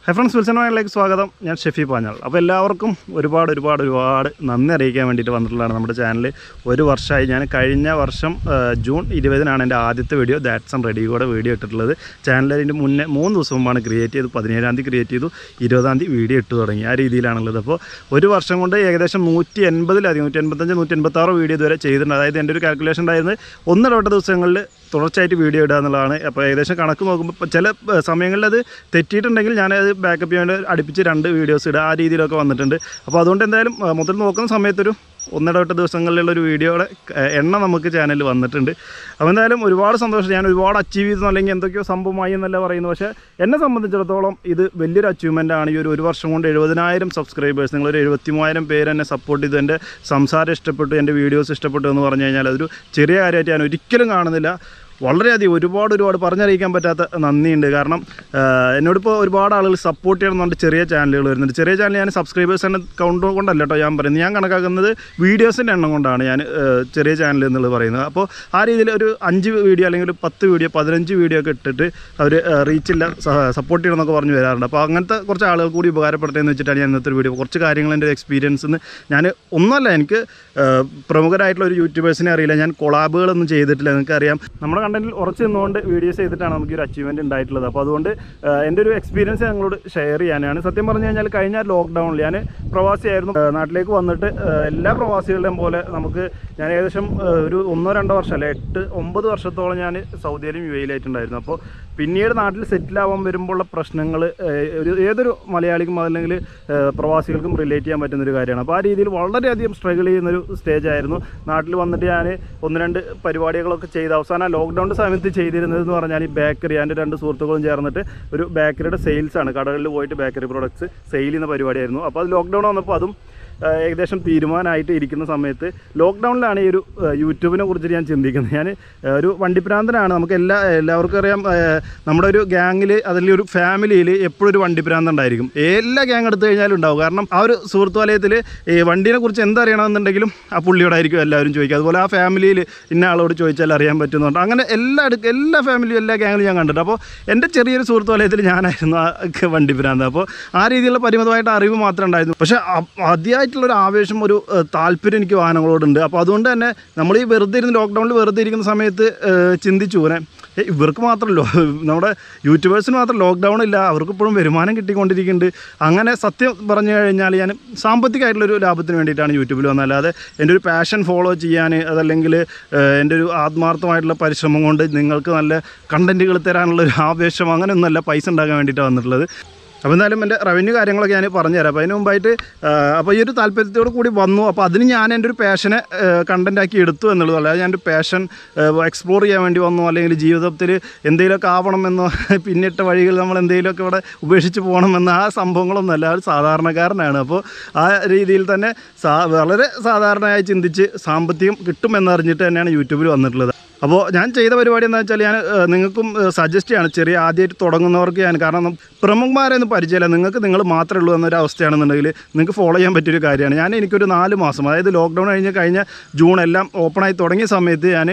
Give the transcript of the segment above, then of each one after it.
Hi friends വിൽസനോയിലേക്ക് സ്വാഗതം ഞാൻ ഷെഫി പാഞ്ഞാൾ അപ്പോൾ എല്ലാവർക്കും ഒരുപാട് ഒരുപാട് ഒരുപാട് നന്ദി അറിയിക്കാൻ വേണ്ടിയിട്ട് വന്നിട്ടുള്ളതാണ് നമ്മുടെ ചാനൽ ഒരു വർഷമായി ഞാൻ കഴിഞ്ഞ വർഷം ആ, ജൂൺ ഇരുപതിനാണ് എൻ്റെ ആദ്യത്തെ വീഡിയോ ദാറ്റ്സ് ആൻഡ് റെഡി കൂടെ വീഡിയോ ഇട്ടിട്ടുള്ളത് ചാനൽ അതിൻ്റെ മുന്നേ മൂന്ന് ദിവസം മുമ്പാണ് ക്രിയേറ്റ് ചെയ്തു പതിനേഴാം തീയതി ക്രിയേറ്റ് ചെയ്തു ഇരുപതാം തീയതി വീഡിയോ ഇട്ട് തുടങ്ങി ആ രീതിയിലാണുള്ളത് അപ്പോൾ ഒരു വർഷം കൊണ്ട് ഏകദേശം നൂറ്റി എൺപതിലധികം നൂറ്റി എൺപത്തഞ്ച് നൂറ്റി എൺപത്താറ് വീഡിയോ ഇതുവരെ ചെയ്തിട്ടുണ്ട് അതായത് എൻ്റെ ഒരു കാൽക്കുലേഷൻ ഉണ്ടായിരുന്നത് ഒന്നിടവിട്ട ദിവസങ്ങളിൽ തുടർച്ചയായിട്ട് വീഡിയോ ഇടുക എന്നുള്ളതാണ് അപ്പോൾ ഏകദേശം കണക്ക് നോക്കുമ്പോൾ ഇപ്പോൾ ചില ഏഹ്, സമയങ്ങളിൽ അത് തെറ്റിയിട്ടുണ്ടെങ്കിൽ ഞാനത് ബാക്കപ്പ് ചെയ്യാൻ വേണ്ടി അടുപ്പിച്ച് രണ്ട് വീഡിയോസ് ഇടുക ആ രീതിയിലൊക്കെ വന്നിട്ടുണ്ട് അപ്പോൾ അതുകൊണ്ട് എന്തായാലും ഏഹ്, മൊത്തത്തിൽ നോക്കുന്ന സമയത്തൊരു ഒന്നിടവിട്ട ദിവസങ്ങളിലുള്ള ഒരു വീഡിയോയുടെ ഏഹ്, എണ്ണ നമുക്ക് ചാനലിൽ വന്നിട്ടുണ്ട് അപ്പോൾ എന്തായാലും ഒരുപാട് സന്തോഷം ഞാൻ ഒരുപാട് അച്ചീവ് ചെയ്തു അല്ലെങ്കിൽ എന്തൊക്കെയോ സംഭവമായി എന്നല്ല പറയുന്നത് പക്ഷേ എന്നെ സംബന്ധിച്ചിടത്തോളം ഇത് വലിയൊരു അച്ചീവ്മെൻ്റ് ആണ് ഈ ഒരു ഒരു വർഷം കൊണ്ട് എഴുപതിനായിരം സബ്സ്ക്രൈബേഴ്സ് നിങ്ങളൊരു എഴുപത്തി മൂവായിരം പേര് എന്നെ സപ്പോർട്ട് ചെയ്തു എൻ്റെ സംസാരം ഇഷ്ടപ്പെട്ടു എൻ്റെ വീഡിയോസ് ഇഷ്ടപ്പെട്ടു എന്ന് പറഞ്ഞു കഴിഞ്ഞാൽ അതൊരു ചെറിയ കാര്യമായിട്ട് ഞാൻ ഒരിക്കലും കാണുന്നില്ല വളരെയധികം ഒരുപാട് ഒരുപാട് പറഞ്ഞറിയിക്കാൻ പറ്റാത്ത നന്ദിയുണ്ട് കാരണം ആഹ്, എന്നോടിപ്പോൾ ഒരുപാട് ആളുകൾ സപ്പോർട്ട് ചെയ്യണമെന്നുണ്ട് ചെറിയ ചാനലുകൾ വരുന്നുണ്ട് ചെറിയ ചാനൽ ഞാൻ സബ്സ്ക്രൈബേഴ്സ് എണ്ണം കൗണ്ട് കൊണ്ടല്ല കേട്ടോ ഞാൻ പറയുന്നത് ഞാൻ കണക്കാക്കുന്നത് വീഡിയോസിൻ്റെ എണ്ണം കൊണ്ടാണ് ഞാൻ ആഹ്, ചെറിയ ചാനൽ എന്നുള്ളത് പറയുന്നത് അപ്പോൾ ആ രീതിയിൽ ഒരു അഞ്ച് വീഡിയോ അല്ലെങ്കിൽ ഒരു പത്ത് വീഡിയോ പതിനഞ്ച് വീഡിയോ ഒക്കെ ഇട്ടിട്ട് അവർ റീച്ചില്ല സപ്പോർട്ട് ചെയ്യണമെന്നൊക്കെ പറഞ്ഞ് വരാറുണ്ട് അപ്പോൾ അങ്ങനത്തെ കുറച്ച് ആളുകൾ കൂടി ഉപകാരപ്പെടുത്തതെന്ന് വെച്ചിട്ടാണ് ഞാൻ ഇന്നത്തെ ഒരു വീഡിയോ കുറച്ച് കാര്യങ്ങൾ എൻ്റെ എക്സ്പീരിയൻസ് നിന്ന് ഞാൻ ഒന്നുമല്ല എനിക്ക് ആഹ്, പ്രമുഖരായിട്ടുള്ള ഒരു യൂട്യൂബേഴ്സിനെ അറിയില്ല ഞാൻ കൊളാബുകളൊന്നും ചെയ്തിട്ടില്ല നിങ്ങൾക്കറിയാം നമ്മുടെ കണ്ടന്റിൽ ഉറച്ചു നിന്നുകൊണ്ട് വീഡിയോസ് ചെയ്തിട്ടാണ് നമുക്ക് ഈ ഒരു അച്ചീവ്മെൻറ്റ് ഉണ്ടായിട്ടുള്ളത് അപ്പോൾ അതുകൊണ്ട് ആഹ്, എൻ്റെ ഒരു എക്സ്പീരിയൻസ് ഞങ്ങളോട് ഷെയർ ചെയ്യാനാണ് സത്യം പറഞ്ഞു കഴിഞ്ഞാൽ കഴിഞ്ഞ ലോക്ക്ഡൗണിൽ ഞാൻ പ്രവാസിയായിരുന്നു ആഹ്, നാട്ടിലേക്ക് വന്നിട്ട് ആഹ്, എല്ലാ പ്രവാസികളുടെയും പോലെ നമുക്ക് ഞാൻ ഏകദേശം ആഹ്, ഒരു ഒന്നോ രണ്ടോ വർഷം അല്ലെ എട്ട് ഒമ്പത് വർഷത്തോളം ഞാൻ സൗദിയിലും യു എയിലായിട്ടുണ്ടായിരുന്നു അപ്പോൾ പിന്നീട് നാട്ടിൽ സെറ്റിൽ ആവാൻ വരുമ്പോഴുള്ള പ്രശ്നങ്ങൾ ഒരു ഏതൊരു മലയാളിക്കും അല്ലെങ്കിൽ ആഹ്, പ്രവാസികൾക്കും റിലേറ്റ് ചെയ്യാൻ പറ്റുന്ന ഒരു കാര്യമാണ് അപ്പോൾ ആ രീതിയിൽ വളരെയധികം സ്ട്രഗിൾ ചെയ്യുന്നൊരു സ്റ്റേജ് ആയിരുന്നു നാട്ടിൽ വന്നിട്ട് ഞാൻ ഒന്ന് രണ്ട് പരിപാടികളൊക്കെ ചെയ്ത് അവസാനം ലോക്ക്ഡൗണിൻ്റെ സമയത്ത് ചെയ്തിരുന്നതെന്ന് പറഞ്ഞാൽ ഈ ബേക്കറി എൻ്റെ രണ്ട് സുഹൃത്തുക്കളും ചേർന്നിട്ട് ഒരു ബേക്കറിയുടെ സെയിൽസ് ആണ് കടകളിൽ പോയിട്ട് ബേക്കറി പ്രോഡക്ട്സ് സെയിൽ ചെയ്യുന്ന പരിപാടിയായിരുന്നു അപ്പോൾ അത് ലോക്ക്ഡൗൺ വന്നപ്പോൾ അതും ആ, ഏകദേശം തീരുമാനമായിട്ട് ഇരിക്കുന്ന സമയത്ത് ലോക്ക്ഡൗണിലാണ് ഈ ഒരു ആ, യൂട്യൂബിനെ കുറിച്ച് ഞാൻ ചിന്തിക്കുന്നത് ഞാൻ ആ, ഒരു വണ്ടിപ്രാന്തനാണ് നമുക്ക് എല്ലാ എല്ലാവർക്കും അറിയാം ആ, നമ്മുടെ ഒരു ഗ്യാങ്ങിൽ അതിൽ ഒരു ഫാമിലിയിൽ എപ്പോഴും ഒരു വണ്ടിപ്രാന്തം ഉണ്ടായിരിക്കും എല്ലാ ഗ്യാങ് എടുത്തു കഴിഞ്ഞാലും ഉണ്ടാവും കാരണം ആ ഒരു സുഹൃത്ത് വലയത്തിൽ ഈ വണ്ടീനെ കുറിച്ച് എന്തറിയണമെന്നുണ്ടെങ്കിലും ആ പുള്ളിയോടായിരിക്കും എല്ലാവരും ചോദിക്കുക അതുപോലെ ആ ഫാമിലിയിൽ ഇന്ന ആളോട് ചോദിച്ചാൽ അറിയാൻ പറ്റുന്നുണ്ട് അങ്ങനെ എല്ലാ അടുക്ക എല്ലാ ഫാമിലിയും എല്ലാ ഗ്യാങ്ങിലും ഞാൻ കണ്ടിട്ടുണ്ട് അപ്പോൾ എൻ്റെ ചെറിയൊരു സുഹൃത്ത് വലയത്തിൽ ഞാനായിരുന്നു ആ വണ്ടി ഭ്രാന്ത് അപ്പോൾ ആ രീതിയിലുള്ള പരിമിതമായിട്ട് അറിവ് മാത്രമേ ഉണ്ടായിരുന്നു പക്ഷേ അതിയായിട്ടുള്ള ഒരു ആവേശം ഒരു ഏഹ്, താല്പര്യം എനിക്ക് വാഹനങ്ങളോടുണ്ട് അപ്പോൾ അതുകൊണ്ട് തന്നെ നമ്മൾ ഈ വെറുതെ ഇരുന്ന് ലോക്ക്ഡൗണിൽ വെറുതെ ഇരിക്കുന്ന സമയത്ത് ഏഹ്, ചിന്തിച്ചു ഇങ്ങനെ ഏ, ഇവർക്ക് മാത്രമല്ലോ നമ്മുടെ യൂട്യൂബേഴ്സിന് മാത്രം ലോക്ക്ഡൗൺ ഇല്ല അവർക്ക് ഇപ്പോഴും വരുമാനം കിട്ടിക്കൊണ്ടിരിക്കുന്നുണ്ട് അങ്ങനെ സത്യം പറഞ്ഞു കഴിഞ്ഞാൽ ഞാൻ സാമ്പത്തികമായിട്ടുള്ളൊരു ലാഭത്തിന് വേണ്ടിയിട്ടാണ് യൂട്യൂബിൽ വന്നത് അല്ലാതെ എൻ്റെ ഒരു പാഷൻ ഫോളോ ചെയ്യാൻ അതല്ലെങ്കിൽ ഏഹ്, എൻ്റെ ഒരു ആത്മാർത്ഥമായിട്ടുള്ള പരിശ്രമം കൊണ്ട് നിങ്ങൾക്ക് നല്ല കണ്ടൻറ്റുകൾ തരാനുള്ള ഒരു ആവേശം അങ്ങനെയൊന്നുമല്ല പൈസ ഉണ്ടാക്കാൻ വേണ്ടിയിട്ടാണ് വന്നിട്ടുള്ളത് അപ്പോൾ എന്തായാലും എൻ്റെ റവന്യൂ കാര്യങ്ങളൊക്കെ ഞാൻ പറഞ്ഞുതരാം അപ്പോൾ അതിന് മുമ്പായിട്ട് ആ, അപ്പോൾ ഈ ഒരു താല്പര്യത്തോട് കൂടി വന്നു അപ്പോൾ അതിന് ഞാൻ എൻ്റെ ഒരു പാഷനെ കണ്ടൻറ്റാക്കി എടുത്തു എന്നുള്ളത് അല്ലാതെ ഞാൻ ഒരു പാഷൻ എക്സ്പ്ലോർ ചെയ്യാൻ വേണ്ടി വന്നു അല്ലെങ്കിൽ ജീവിതത്തിൽ എന്തെങ്കിലുമൊക്കെ ആവണമെന്നോ പിന്നിട്ട വഴികൾ നമ്മൾ എന്തെങ്കിലുമൊക്കെ ഇവിടെ ഉപേക്ഷിച്ച് പോകണമെന്ന ആ സംഭവങ്ങളൊന്നുമല്ല ഒരു സാധാരണക്കാരനാണ് അപ്പോൾ ആ രീതിയിൽ തന്നെ സാ വളരെ സാധാരണയായി ചിന്തിച്ച് സാമ്പത്തികം കിട്ടുമെന്നറിഞ്ഞിട്ട് തന്നെയാണ് യൂട്യൂബിൽ വന്നിട്ടുള്ളത് അപ്പോൾ ഞാൻ ചെയ്ത പരിപാടി എന്താ വെച്ചാൽ ഞാൻ ഏഹ്, നിങ്ങൾക്കും സജസ്റ്റ് ചെയ്യാണ് ചെറിയ ആദ്യമായിട്ട് തുടങ്ങുന്നവർക്ക് ഞാൻ കാരണം നം- പ്രമുഖന്മാരെയൊന്നും പരിചയമില്ല നിങ്ങൾക്ക് നിങ്ങൾ മാത്രമേ ഉള്ളൂ എന്നൊരു അവസ്ഥയാണെന്നുണ്ടെങ്കിൽ നിങ്ങൾക്ക് ഫോളോ ചെയ്യാൻ പറ്റിയൊരു കാര്യമാണ് ഞാൻ എനിക്കൊരു നാല് മാസം അതായത് ലോക്ക്ഡൗൺ കഴിഞ്ഞ് കഴിഞ്ഞ ജൂൺ എല്ലാം ഓപ്പണായി തുടങ്ങിയ സമയത്ത് ഞാൻ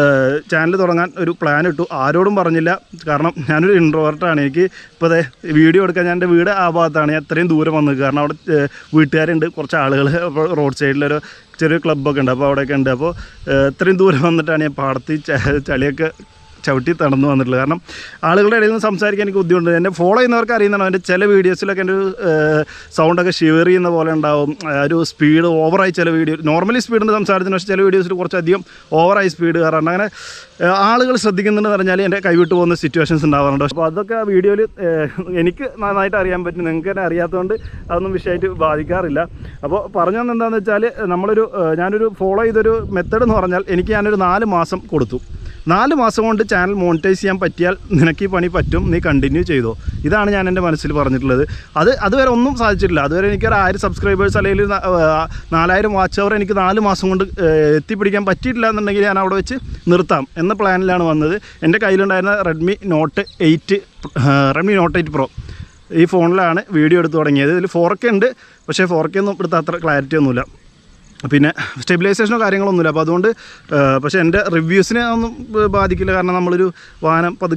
ചാനൽ തുടങ്ങാൻ ഒരു പ്ലാൻ ഇട്ടു ആരോടും പറഞ്ഞില്ല കാരണം ഞാനൊരു ഇൻട്രോവർട്ടാണ് എനിക്ക് ഇപ്പോൾ അതെ വീഡിയോ എടുക്കാൻ ഞാൻ എൻ്റെ വീട് ആ ഭാഗത്താണ് ഞാൻ ഇത്രയും ദൂരം വന്നത് കാരണം അവിടെ ഏഹ്, വീട്ടുകാരുണ്ട് കുറച്ച് ആളുകൾ അപ്പോൾ റോഡ് സൈഡിലൊരു ചെറിയ ക്ലബ്ബൊക്കെ ഉണ്ട് അപ്പോൾ അവിടെയൊക്കെ ഉണ്ട് അപ്പോൾ ഏഹ്, ഇത്രയും ദൂരം വന്നിട്ടാണ് ഞാൻ പാടത്ത് ഈ ച- ചളിയൊക്കെ ചവിട്ടി തടന്നു വന്നിട്ടുള്ളത് കാരണം ആളുകളുടെ ഇടയിൽ നിന്ന് സംസാരിക്കാൻ എനിക്ക് ബുദ്ധിമുട്ടുണ്ട് എന്നെ ഫോളോ ചെയ്യുന്നവർക്ക് അറിയുന്നതാണ് എൻ്റെ ചില വീഡിയോസിലൊക്കെ എൻ്റെ ഒരു സൗണ്ടൊക്കെ ഷിവർ ചെയ്യുന്ന പോലെ ഉണ്ടാവും ആ ഒരു സ്പീഡ് ഓവറായി ചില വീഡിയോ നോർമലി സ്പീഡിൻ്റെ സംസാരത്തിന് പക്ഷേ ചില വീഡിയോസിൽ കുറച്ചധികം ഓവറായി സ്പീഡ് കയറാറുണ്ട് അങ്ങനെ ഏഹ്, ആളുകൾ ശ്രദ്ധിക്കുന്നുണ്ടെന്ന് പറഞ്ഞാൽ എൻ്റെ കൈവിട്ട് പോകുന്ന സിറ്റുവേഷൻസ് ഉണ്ടാവാറുണ്ട് അപ്പോൾ അതൊക്കെ ആ വീഡിയോയിൽ എനിക്ക് നന്നായിട്ട് അറിയാൻ പറ്റും നിങ്ങൾക്ക് തന്നെ അറിയാത്തതുകൊണ്ട് അതൊന്നും വിഷയമായിട്ട് ബാധിക്കാറില്ല അപ്പോൾ പറഞ്ഞു വന്നത് എന്താണെന്ന് വെച്ചാൽ നമ്മളൊരു ഏഹ്, ഞാനൊരു ഫോളോ ചെയ്തൊരു മെത്തേഡ് എന്ന് പറഞ്ഞാൽ എനിക്ക് ഞാനൊരു നാല് മാസം കൊടുത്തു നാല് മാസം കൊണ്ട് ചാനൽ മോണിറ്റൈസ് ചെയ്യാൻ പറ്റിയാൽ നിനക്ക് ഈ പണി പറ്റും നീ കണ്ടിന്യൂ ചെയ്തോ ഇതാണ് ഞാൻ എൻ്റെ മനസ്സിൽ പറഞ്ഞിട്ടുള്ളത് അത് അതുവരെ ഒന്നും സാധിച്ചിട്ടില്ല അതുവരെ എനിക്ക് ഒരു ആയിരം സബ്സ്ക്രൈബേഴ്സ് അല്ലെങ്കിൽ ന- ആ, നാലായിരം വാച്ച് അവർ എനിക്ക് നാല് മാസം കൊണ്ട് ഏഹ്, എത്തിപ്പിടിക്കാൻ പറ്റിയിട്ടില്ല എന്നുണ്ടെങ്കിൽ ഞാൻ അവിടെ വെച്ച് നിർത്താം എന്ന പ്ലാനിലാണ് വന്നത് എൻ്റെ കയ്യിലുണ്ടായിരുന്ന Redmi Note eight Redmi Note eight Pro ഈ ഫോണിലാണ് വീഡിയോ എടുത്ത് തുടങ്ങിയത് ഇതിൽ ഫോർ കെ ഉണ്ട് പക്ഷേ ഫോർ കെ ഒന്നും എടുത്ത അത്ര ക്ലാരിറ്റി ഒന്നുമില്ല പിന്നെ സ്റ്റെബിലൈസേഷനോ കാര്യങ്ങളൊന്നുമില്ല അപ്പോൾ അതുകൊണ്ട് ആ, പക്ഷേ എൻ്റെ റിവ്യൂസിനെ ഒന്നും ബാധിക്കില്ല കാരണം നമ്മളൊരു വാഹനം പതുക്കെ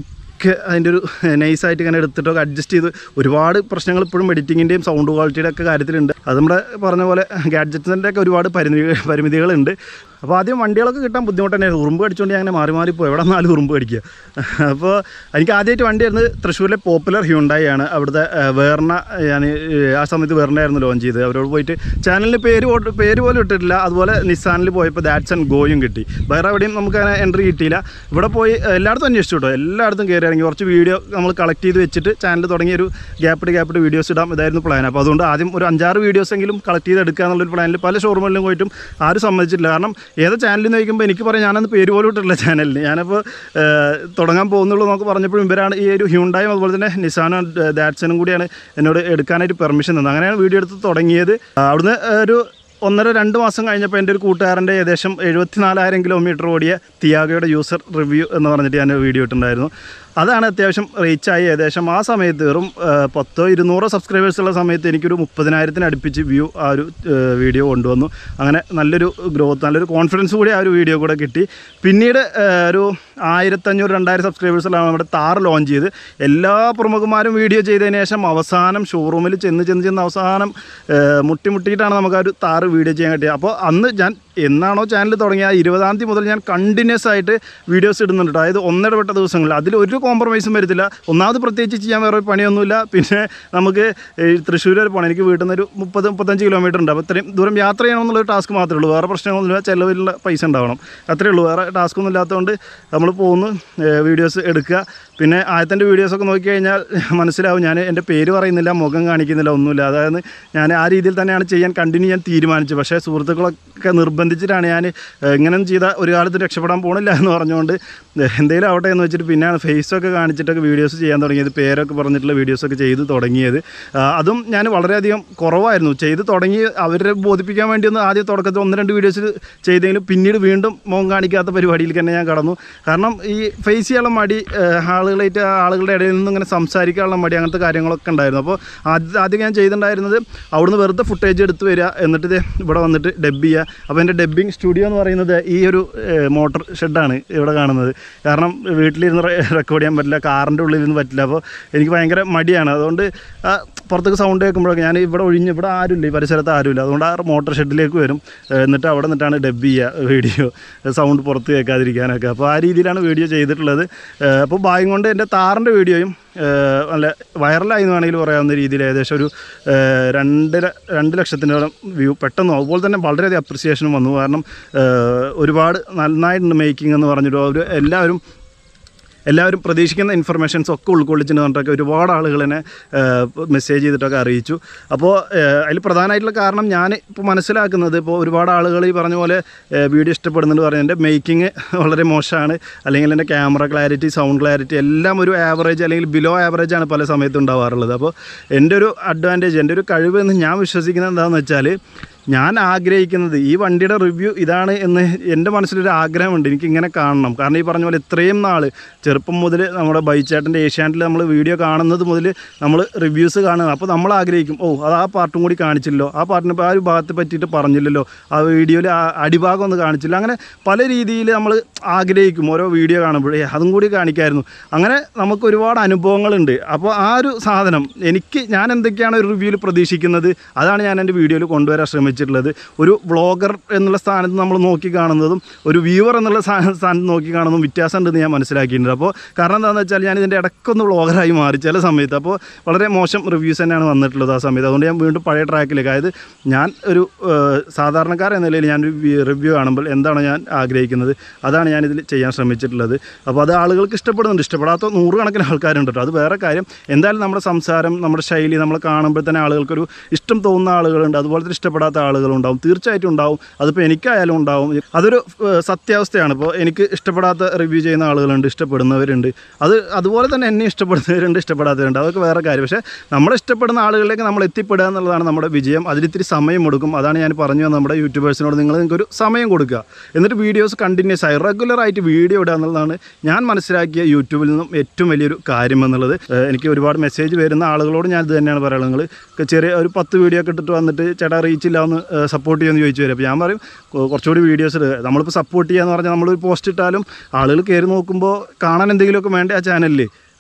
ഒക്കെ അതിൻ്റെ ഒരു നൈസായിട്ട് ഇങ്ങനെ എടുത്തിട്ടൊക്കെ അഡ്ജസ്റ്റ് ചെയ്ത് ഒരുപാട് പ്രശ്നങ്ങൾ ഇപ്പോഴും എഡിറ്റിങ്ങിൻ്റെയും സൗണ്ട് ക്വാളിറ്റിയുടെ ഒക്കെ കാര്യത്തിലുണ്ട് അത് നമ്മുടെ പറഞ്ഞ പോലെ ഗാഡ്ജറ്റ്സിൻ്റെ ഒക്കെ ഒരുപാട് പരിമിതി പരിമിതികളുണ്ട് അപ്പോൾ ആദ്യം വണ്ടികളൊക്കെ കിട്ടാൻ ബുദ്ധിമുട്ട് തന്നെയായിരുന്നു ഉറുമ്പ് കടിച്ചുകൊണ്ട് ഞാൻ അങ്ങനെ മാറി മാറി പോയി എവിടെ നിന്നാലും ഉറുമ്പ് കടിക്കുക അപ്പോൾ എനിക്ക് ആദ്യമായിട്ട് വണ്ടി ആയിരുന്നു തൃശ്ശൂരിലെ പോപ്പുലർ ഹ്യൂണ്ടായി ആണ് അവിടുത്തെ ഏഹ്, വേർണ ഞാൻ ആ സമയത്ത് വേർണയായിരുന്നു ലോഞ്ച് ചെയ്തത് അവരോട് പോയിട്ട് ചാനലിന് പേര് പോട്ട് പേര് പോലും ഇട്ടിട്ടില്ല അതുപോലെ നിസാനിൽ പോയപ്പോൾ ദാറ്റ്സ് ആൻഡ് ഗോയും കിട്ടി വേറെ എവിടെയും നമുക്ക് അങ്ങനെ എൻട്രി കിട്ടിയില്ല ഇവിടെ പോയി ഏഹ്, എല്ലായിടത്തും അന്വേഷിച്ചു കേട്ടോ എല്ലായിടത്തും കയറി ഇറങ്ങി കുറച്ച് വീഡിയോ നമ്മൾ കളക്ട് ചെയ്ത് വെച്ചിട്ട് ചാനൽ തുടങ്ങിയ ഒരു ഗ്യാപ്പിട്ട് ഗ്യാപ്പിട്ട് വീഡിയോസ് ഇടാം ഇതായിരുന്നു പ്ലാൻ അപ്പോൾ അതുകൊണ്ട് ആദ്യം ഒരു അഞ്ചാറ് വീഡിയോസ് എങ്കിലും കളക്ട് ചെയ്ത് എടുക്കുക എന്നുള്ളൊരു പ്ലാനിൽ പല ഷോറൂമുകളിലും പോയിട്ടും ആരും സമ്മതിച്ചില്ല കാരണം ഏത് ചാനലിൽ നിന്ന് ചോദിക്കുമ്പോൾ എനിക്ക് പറയാം ഞാനന്ന് പേര് പോലും ഇട്ടില്ല ചാനലിന് ഞാനപ്പോൾ ഏഹ്, തുടങ്ങാൻ പോകുന്നുള്ളൂ എന്നൊക്കെ പറഞ്ഞപ്പോഴും ഇവരാണ് ഈ ഒരു ഹ്യൂണ്ടായും അതുപോലെ തന്നെ നിസാനും ദാറ്റ്സനും കൂടിയാണ് എന്നോട് എടുക്കാനായിട്ട് പെർമിഷൻ തന്നത് അങ്ങനെയാണ് വീഡിയോ എടുത്ത് തുടങ്ങിയത് ആ, അവിടുന്ന് ഒരു ഒന്നര രണ്ട് മാസം കഴിഞ്ഞപ്പോൾ എൻ്റെ ഒരു കൂട്ടുകാരൻ്റെ ഏകദേശം എഴുപത്തിനാലായിരം കിലോമീറ്റർ ഓടിയ തിയാഗയുടെ യൂസർ റിവ്യൂ എന്ന് പറഞ്ഞിട്ട് ഞാൻ വീഡിയോ ഇട്ടുണ്ടായിരുന്നു അതാണ് അത്യാവശ്യം റീച്ചായി ഏകദേശം ആ സമയത്ത് വെറും ആ, പത്തോ ഇരുന്നൂറോ സബ്സ്ക്രൈബേഴ്സ് ഉള്ള സമയത്ത് എനിക്കൊരു മുപ്പതിനായിരത്തിന് അടുപ്പിച്ച് വ്യൂ ആ ഒരു ആ, വീഡിയോ കൊണ്ടുവന്നു അങ്ങനെ നല്ലൊരു ഗ്രോത്ത് നല്ലൊരു കോൺഫിഡൻസ് കൂടി ആ ഒരു വീഡിയോ കൂടെ കിട്ടി പിന്നീട് ആ, ഒരു ആയിരത്തഞ്ഞൂറ് രണ്ടായിരം സബ്സ്ക്രൈബേഴ്സിലാണ് നമ്മുടെ താർ ലോഞ്ച് ചെയ്ത് എല്ലാ പ്രമുഖന്മാരും വീഡിയോ ചെയ്തതിന് ശേഷം അവസാനം ഷോറൂമിൽ ചെന്ന് ചെന്ന് ചെന്ന് അവസാനം ആ, മുട്ടി മുട്ടിയിട്ടാണ് നമുക്ക് ആ ഒരു താറ് വീഡിയോ ചെയ്യാൻ കിട്ടിയത് അപ്പോൾ അന്ന് ഞാൻ എന്നാണോ ചാനൽ തുടങ്ങിയ ആ ഇരുപതാം തീയതി മുതൽ ഞാൻ കണ്ടിന്യൂസ് ആയിട്ട് വീഡിയോസ് ഇടുന്നുണ്ട് കേട്ടോ. അതായത് ഒന്നിടപെട്ട ദിവസങ്ങളിൽ അതിൽ ഒരു കോംപ്രമൈസും വരുത്തില്ല ഒന്നാമത് പ്രത്യേകിച്ച് ചെയ്യാൻ വേറെ ഒരു പണിയൊന്നുമില്ല പിന്നെ നമുക്ക് ഈ തൃശ്ശൂർ വരെ പോകണം എനിക്ക് വീട്ടിൽ നിന്ന് ഒരു മുപ്പത് മുപ്പത്തഞ്ച് കിലോമീറ്റർ ഉണ്ട് അപ്പോൾ ഇത്രയും ദൂരം യാത്ര ചെയ്യണമെന്നുള്ളൊരു ടാസ്ക് മാത്രമേ ഉള്ളൂ വേറെ പ്രശ്നങ്ങളൊന്നുമില്ല ചിലവിലുള്ള പൈസ ഉണ്ടാവണം അത്രേ ഉള്ളൂ വേറെ ടാസ്ക് ഒന്നും ഇല്ലാത്തതുകൊണ്ട് നമ്മൾ പോകുന്നു വീഡിയോസ് എടുക്കുക പിന്നെ ആദ്യത്തെ വീഡിയോസൊക്കെ നോക്കി കഴിഞ്ഞാൽ മനസ്സിലാവും ഞാൻ എൻ്റെ പേര് പറയുന്നില്ല മുഖം കാണിക്കുന്നില്ല ഒന്നുമില്ല അതായത് ഞാൻ ആ രീതിയിൽ തന്നെയാണ് ചെയ്യാൻ കണ്ടിന്യൂ ചെയ്യാൻ തീരുമാനിച്ചത് പക്ഷേ സുഹൃത്തുക്കളൊക്കെ നിർബന്ധിച്ചിട്ടാണ് ഞാൻ ഇങ്ങനെ ചെയ്ത ഒരു കാലത്ത് രക്ഷപ്പെടാൻ പോണില്ല എന്ന് പറഞ്ഞുകൊണ്ട് എന്തെങ്കിലും ആവട്ടെ എന്ന് വെച്ചിട്ട് പിന്നെയാണ് ഫേസൊക്കെ കാണിച്ചിട്ടൊക്കെ വീഡിയോസ് ചെയ്യാൻ തുടങ്ങിയത് പേരൊക്കെ പറഞ്ഞിട്ടുള്ള വീഡിയോസൊക്കെ ചെയ്ത് തുടങ്ങിയത് ആ, അതും ഞാൻ വളരെയധികം കുറവായിരുന്നു ചെയ്ത് തുടങ്ങി അവരെ ബോധിപ്പിക്കാൻ വേണ്ടി ഒന്ന് ആദ്യം തുടക്കത്തിൽ ഒന്ന് രണ്ട് വീഡിയോസ് ചെയ്തെങ്കിലും പിന്നീട് വീണ്ടും മുഖം കാണിക്കാത്ത പരിപാടിയിലേക്ക് തന്നെ ഞാൻ കടന്നു കാരണം ഈ ഫേസ് ചെയ്യാനുള്ള മടി ഏഹ്, ആളുകളായിട്ട് ആളുകളുടെ ഇടയിൽ നിന്ന് ഇങ്ങനെ സംസാരിക്കാനുള്ള മടി അങ്ങനത്തെ കാര്യങ്ങളൊക്കെ ഉണ്ടായിരുന്നു അപ്പോൾ ആദ്യം ആദ്യം ഞാൻ ചെയ്തിട്ടുണ്ടായിരുന്നത് അവിടുന്ന് വെറുതെ ഫുട്ടേജ് എടുത്ത് വരിക എന്നിട്ട് ദേ ഇവിടെ വന്നിട്ട് ഡബ് ചെയ്യുക അപ്പോൾ എൻ്റെ ഡബ്ബിങ് സ്റ്റുഡിയോ എന്ന് പറയുന്നത് ഈ ഒരു മോട്ടർ ഷെഡാണ് ഇവിടെ കാണുന്നത് കാരണം വീട്ടിലിരുന്ന് റെക്കോർഡ് ചെയ്യാൻ പറ്റില്ല കാറിൻ്റെ ഉള്ളിലിരുന്ന് പറ്റില്ല അപ്പോൾ എനിക്ക് ഭയങ്കര മടിയാണ് അതുകൊണ്ട് ആ, പുറത്തേക്ക് സൗണ്ട് കേൾക്കുമ്പോഴൊക്കെ ഞാൻ ഇവിടെ ഒഴിഞ്ഞ് ഇവിടെ ആരുമില്ല ഈ പരിസരത്ത് ആരുമില്ല അതുകൊണ്ട് ആ മോട്ടർ ഷെഡിലേക്ക് വരും ഏ, എന്നിട്ട് അവിടെ നിന്നിട്ടാണ് ഡബ് ചെയ്യുക വീഡിയോ സൗണ്ട് പുറത്ത് കേൾക്കാതിരിക്കാനൊക്കെ അപ്പോൾ ആ രീതിയിലാണ് വീഡിയോ ചെയ്തിട്ടുള്ളത് ഏ, അപ്പോൾ ഭാഗ്യം കൊണ്ട് എൻ്റെ താറിൻ്റെ വീഡിയോയും ഏ, നല്ല വൈറലായി എന്ന് വേണമെങ്കിൽ പറയാവുന്ന രീതിയിൽ ഏകദേശം ഒരു ഏ, രണ്ടര രണ്ട് ലക്ഷത്തിനോളം വ്യൂ പെട്ടെന്ന് അതുപോലെ തന്നെ വളരെയധികം അപ്രിസിയേഷനും വന്നു കാരണം ഏ, ഒരുപാട് നന്നായിട്ടുണ്ട് മേക്കിംഗ് എന്ന് പറഞ്ഞിട്ട് അവർ എല്ലാവരും എല്ലാവരും പ്രതീക്ഷിക്കുന്ന ഇൻഫർമേഷൻസ് ഒക്കെ ഉൾക്കൊള്ളിച്ചിട്ട് പറഞ്ഞിട്ടൊക്കെ ഒരുപാട് ആളുകൾ എന്നെ മെസ്സേജ് ചെയ്തിട്ടൊക്കെ അറിയിച്ചു അപ്പോൾ അതിൽ പ്രധാനമായിട്ടുള്ള കാരണം ഞാൻ ഇപ്പോൾ മനസ്സിലാക്കുന്നത് ഇപ്പോൾ ഒരുപാട് ആളുകൾ ഈ പറഞ്ഞ പോലെ വീഡിയോ ഇഷ്ടപ്പെടുന്നുണ്ട് പറഞ്ഞു എൻ്റെ മേക്കിംഗ് വളരെ മോശമാണ് അല്ലെങ്കിൽ എൻ്റെ ക്യാമറ ക്ലാരിറ്റി സൗണ്ട് ക്ലാരിറ്റി എല്ലാം ഒരു ആവറേജ് അല്ലെങ്കിൽ ബിലോ ആവറേജ് ആണ് പല സമയത്തും ഉണ്ടാവാറുള്ളത് അപ്പോൾ എൻ്റെ ഒരു അഡ്വാൻറ്റേജ് എൻ്റെ ഒരു കഴിവ് എന്ന് ഞാൻ വിശ്വസിക്കുന്നത് എന്താണെന്ന് വെച്ചാൽ ഞാൻ ആഗ്രഹിക്കുന്നത് ഈ വണ്ടിയുടെ റിവ്യൂ ഇതാണ് എന്ന് എൻ്റെ മനസ്സിലൊരു ആഗ്രഹമുണ്ട് എനിക്ക് ഇങ്ങനെ കാണണം കാരണം ഈ പറഞ്ഞ പോലെ ഇത്രയും നാൾ ചെറുപ്പം മുതൽ നമ്മുടെ ബൈച്ചേട്ടൻ്റെ ഏഷ്യാനെറ്റിൽ നമ്മൾ വീഡിയോ കാണുന്നത് മുതൽ നമ്മൾ റിവ്യൂസ് കാണുക അപ്പോൾ നമ്മൾ ആഗ്രഹിക്കും ഓ അത് ആ പാർട്ടും കൂടി കാണിച്ചില്ലല്ലോ ആ പാർട്ടിനെ ആ ഒരു ഭാഗത്തെ പറ്റിയിട്ട് പറഞ്ഞില്ലല്ലോ ആ വീഡിയോയിൽ ആ അടിഭാഗം ഒന്ന് കാണിച്ചില്ല അങ്ങനെ പല രീതിയിൽ നമ്മൾ ആഗ്രഹിക്കും ഓരോ വീഡിയോ കാണുമ്പോഴേ അതും കൂടി കാണിക്കായിരുന്നു അങ്ങനെ നമുക്ക് ഒരുപാട് അനുഭവങ്ങളുണ്ട് അപ്പോൾ ആ ഒരു സാധനം എനിക്ക് ഞാൻ എന്തൊക്കെയാണ് ഒരു റിവ്യൂവിൽ പ്രതീക്ഷിക്കുന്നത് അതാണ് ഞാൻ എൻ്റെ വീഡിയോയിൽ കൊണ്ടുവരാൻ ശ്രമിച്ചിട്ടുള്ളത് ഒരു വ്ളോഗർ എന്നുള്ള സ്ഥാനത്ത് നമ്മൾ നോക്കി കാണുന്നതും ഒരു വ്യൂവർ എന്നുള്ള സ്ഥാന- സ്ഥാനത്ത് നോക്കി കാണുന്നതും വ്യത്യാസം ഉണ്ടെന്ന് ഞാൻ മനസ്സിലാക്കിയിട്ടുണ്ട് അപ്പോൾ കാരണം എന്താണെന്ന് വെച്ചാൽ ഞാൻ ഇതിൻ്റെ ഇടയ്ക്കൊന്ന് വ്ളോഗറായി മാറി ചില സമയത്ത് അപ്പോൾ വളരെ മോശം റിവ്യൂസ് തന്നെയാണ് വന്നിട്ടുള്ളത് ആ സമയത്ത് അതുകൊണ്ട് ഞാൻ വീണ്ടും പഴയ ട്രാക്കിലേക്ക് അതായത് ഞാൻ ഒരു ഏഹ്, സാധാരണക്കാരൻ എന്ന നിലയിൽ ഞാനൊരു റിവ്യൂ കാണുമ്പോൾ എന്താണ് ഞാൻ ആഗ്രഹിക്കുന്നത് അതാണ് ഞാനിതിൽ ചെയ്യാൻ ശ്രമിച്ചിട്ടുള്ളത് അപ്പോൾ അത് ആളുകൾക്ക് ഇഷ്ടപ്പെടുന്നുണ്ട് ഇഷ്ടപ്പെടാത്ത നൂറുകണക്കിന് ആൾക്കാരുണ്ട് കേട്ടോ അത് വേറെ കാര്യം എന്തായാലും നമ്മുടെ സംസാരം നമ്മുടെ ശൈലി നമ്മൾ കാണുമ്പോൾ തന്നെ ആളുകൾക്കൊരു ഇഷ്ടം തോന്നുന്ന ആളുകളുണ്ട് അതുപോലെ തന്നെ ഇഷ്ടപ്പെടാത്ത ആളുകളുണ്ടാവും തീർച്ചയായിട്ടും ഉണ്ടാവും അതിപ്പോൾ എനിക്കായാലും ഉണ്ടാവും അതൊരു ഏഹ്, സത്യാവസ്ഥയാണ് ഇപ്പോൾ എനിക്ക് ഇഷ്ടപ്പെടാത്ത റിവ്യൂ ചെയ്യുന്ന ആളുകളുണ്ട് ഇഷ്ടപ്പെടുന്നവരുണ്ട് അത് അതുപോലെ തന്നെ എന്നെ ഇഷ്ടപ്പെടുന്നവരുണ്ട് ഇഷ്ടപ്പെടാത്തവരുണ്ട് അതൊക്കെ വേറെ കാര്യം പക്ഷേ നമ്മളെ ഇഷ്ടപ്പെടുന്ന ആളുകളിലേക്ക് നമ്മൾ എത്തിപ്പെടുക എന്നുള്ളതാണ് നമ്മുടെ വിജയം അതിലിത്തിരി സമയം എടുക്കും അതാണ് ഞാൻ പറഞ്ഞു വന്നത് നമ്മുടെ യൂട്യൂബേഴ്സിനോട് നിങ്ങൾ നിങ്ങൾക്കൊരു സമയം കൊടുക്കുക എന്നിട്ട് വീഡിയോസ് കണ്ടിന്യൂസ് ആയി റെഗുലർ ആയിട്ട് വീഡിയോ ഇടുക എന്നുള്ളതാണ് ഞാൻ മനസ്സിലാക്കിയ യൂട്യൂബിൽ നിന്നും ഏറ്റവും വലിയൊരു കാര്യം എന്നുള്ളത് ഏഹ് എനിക്ക് ഒരുപാട് മെസ്സേജ് വരുന്ന ആളുകളോട് ഞാൻ ഇത് തന്നെയാണ് പറയുന്നത് നിങ്ങൾ ചെറിയ ഒരു പത്ത് വീഡിയോ ഒക്കെ ഇട്ടിട്ട് വന്നിട്ട് ചേട്ടാ റീച്ച് ഇല്ല ഒന്ന് സപ്പോർട്ട് ചെയ്യുമെന്ന് ചോദിച്ചു വരും അപ്പോൾ ഞാൻ പറയും കൊ- കുറച്ചുകൂടി വീഡിയോസ് ഇടുക നമ്മളിപ്പോൾ സപ്പോർട്ട് ചെയ്യുക എന്ന് പറഞ്ഞാൽ നമ്മളൊരു പോസ്റ്റ് ഇട്ടാലും ആളുകൾ കയറി നോക്കുമ്പോൾ കാണാൻ എന്തെങ്കിലുമൊക്കെ വേണ്ടേ ആ ചാനലിൽ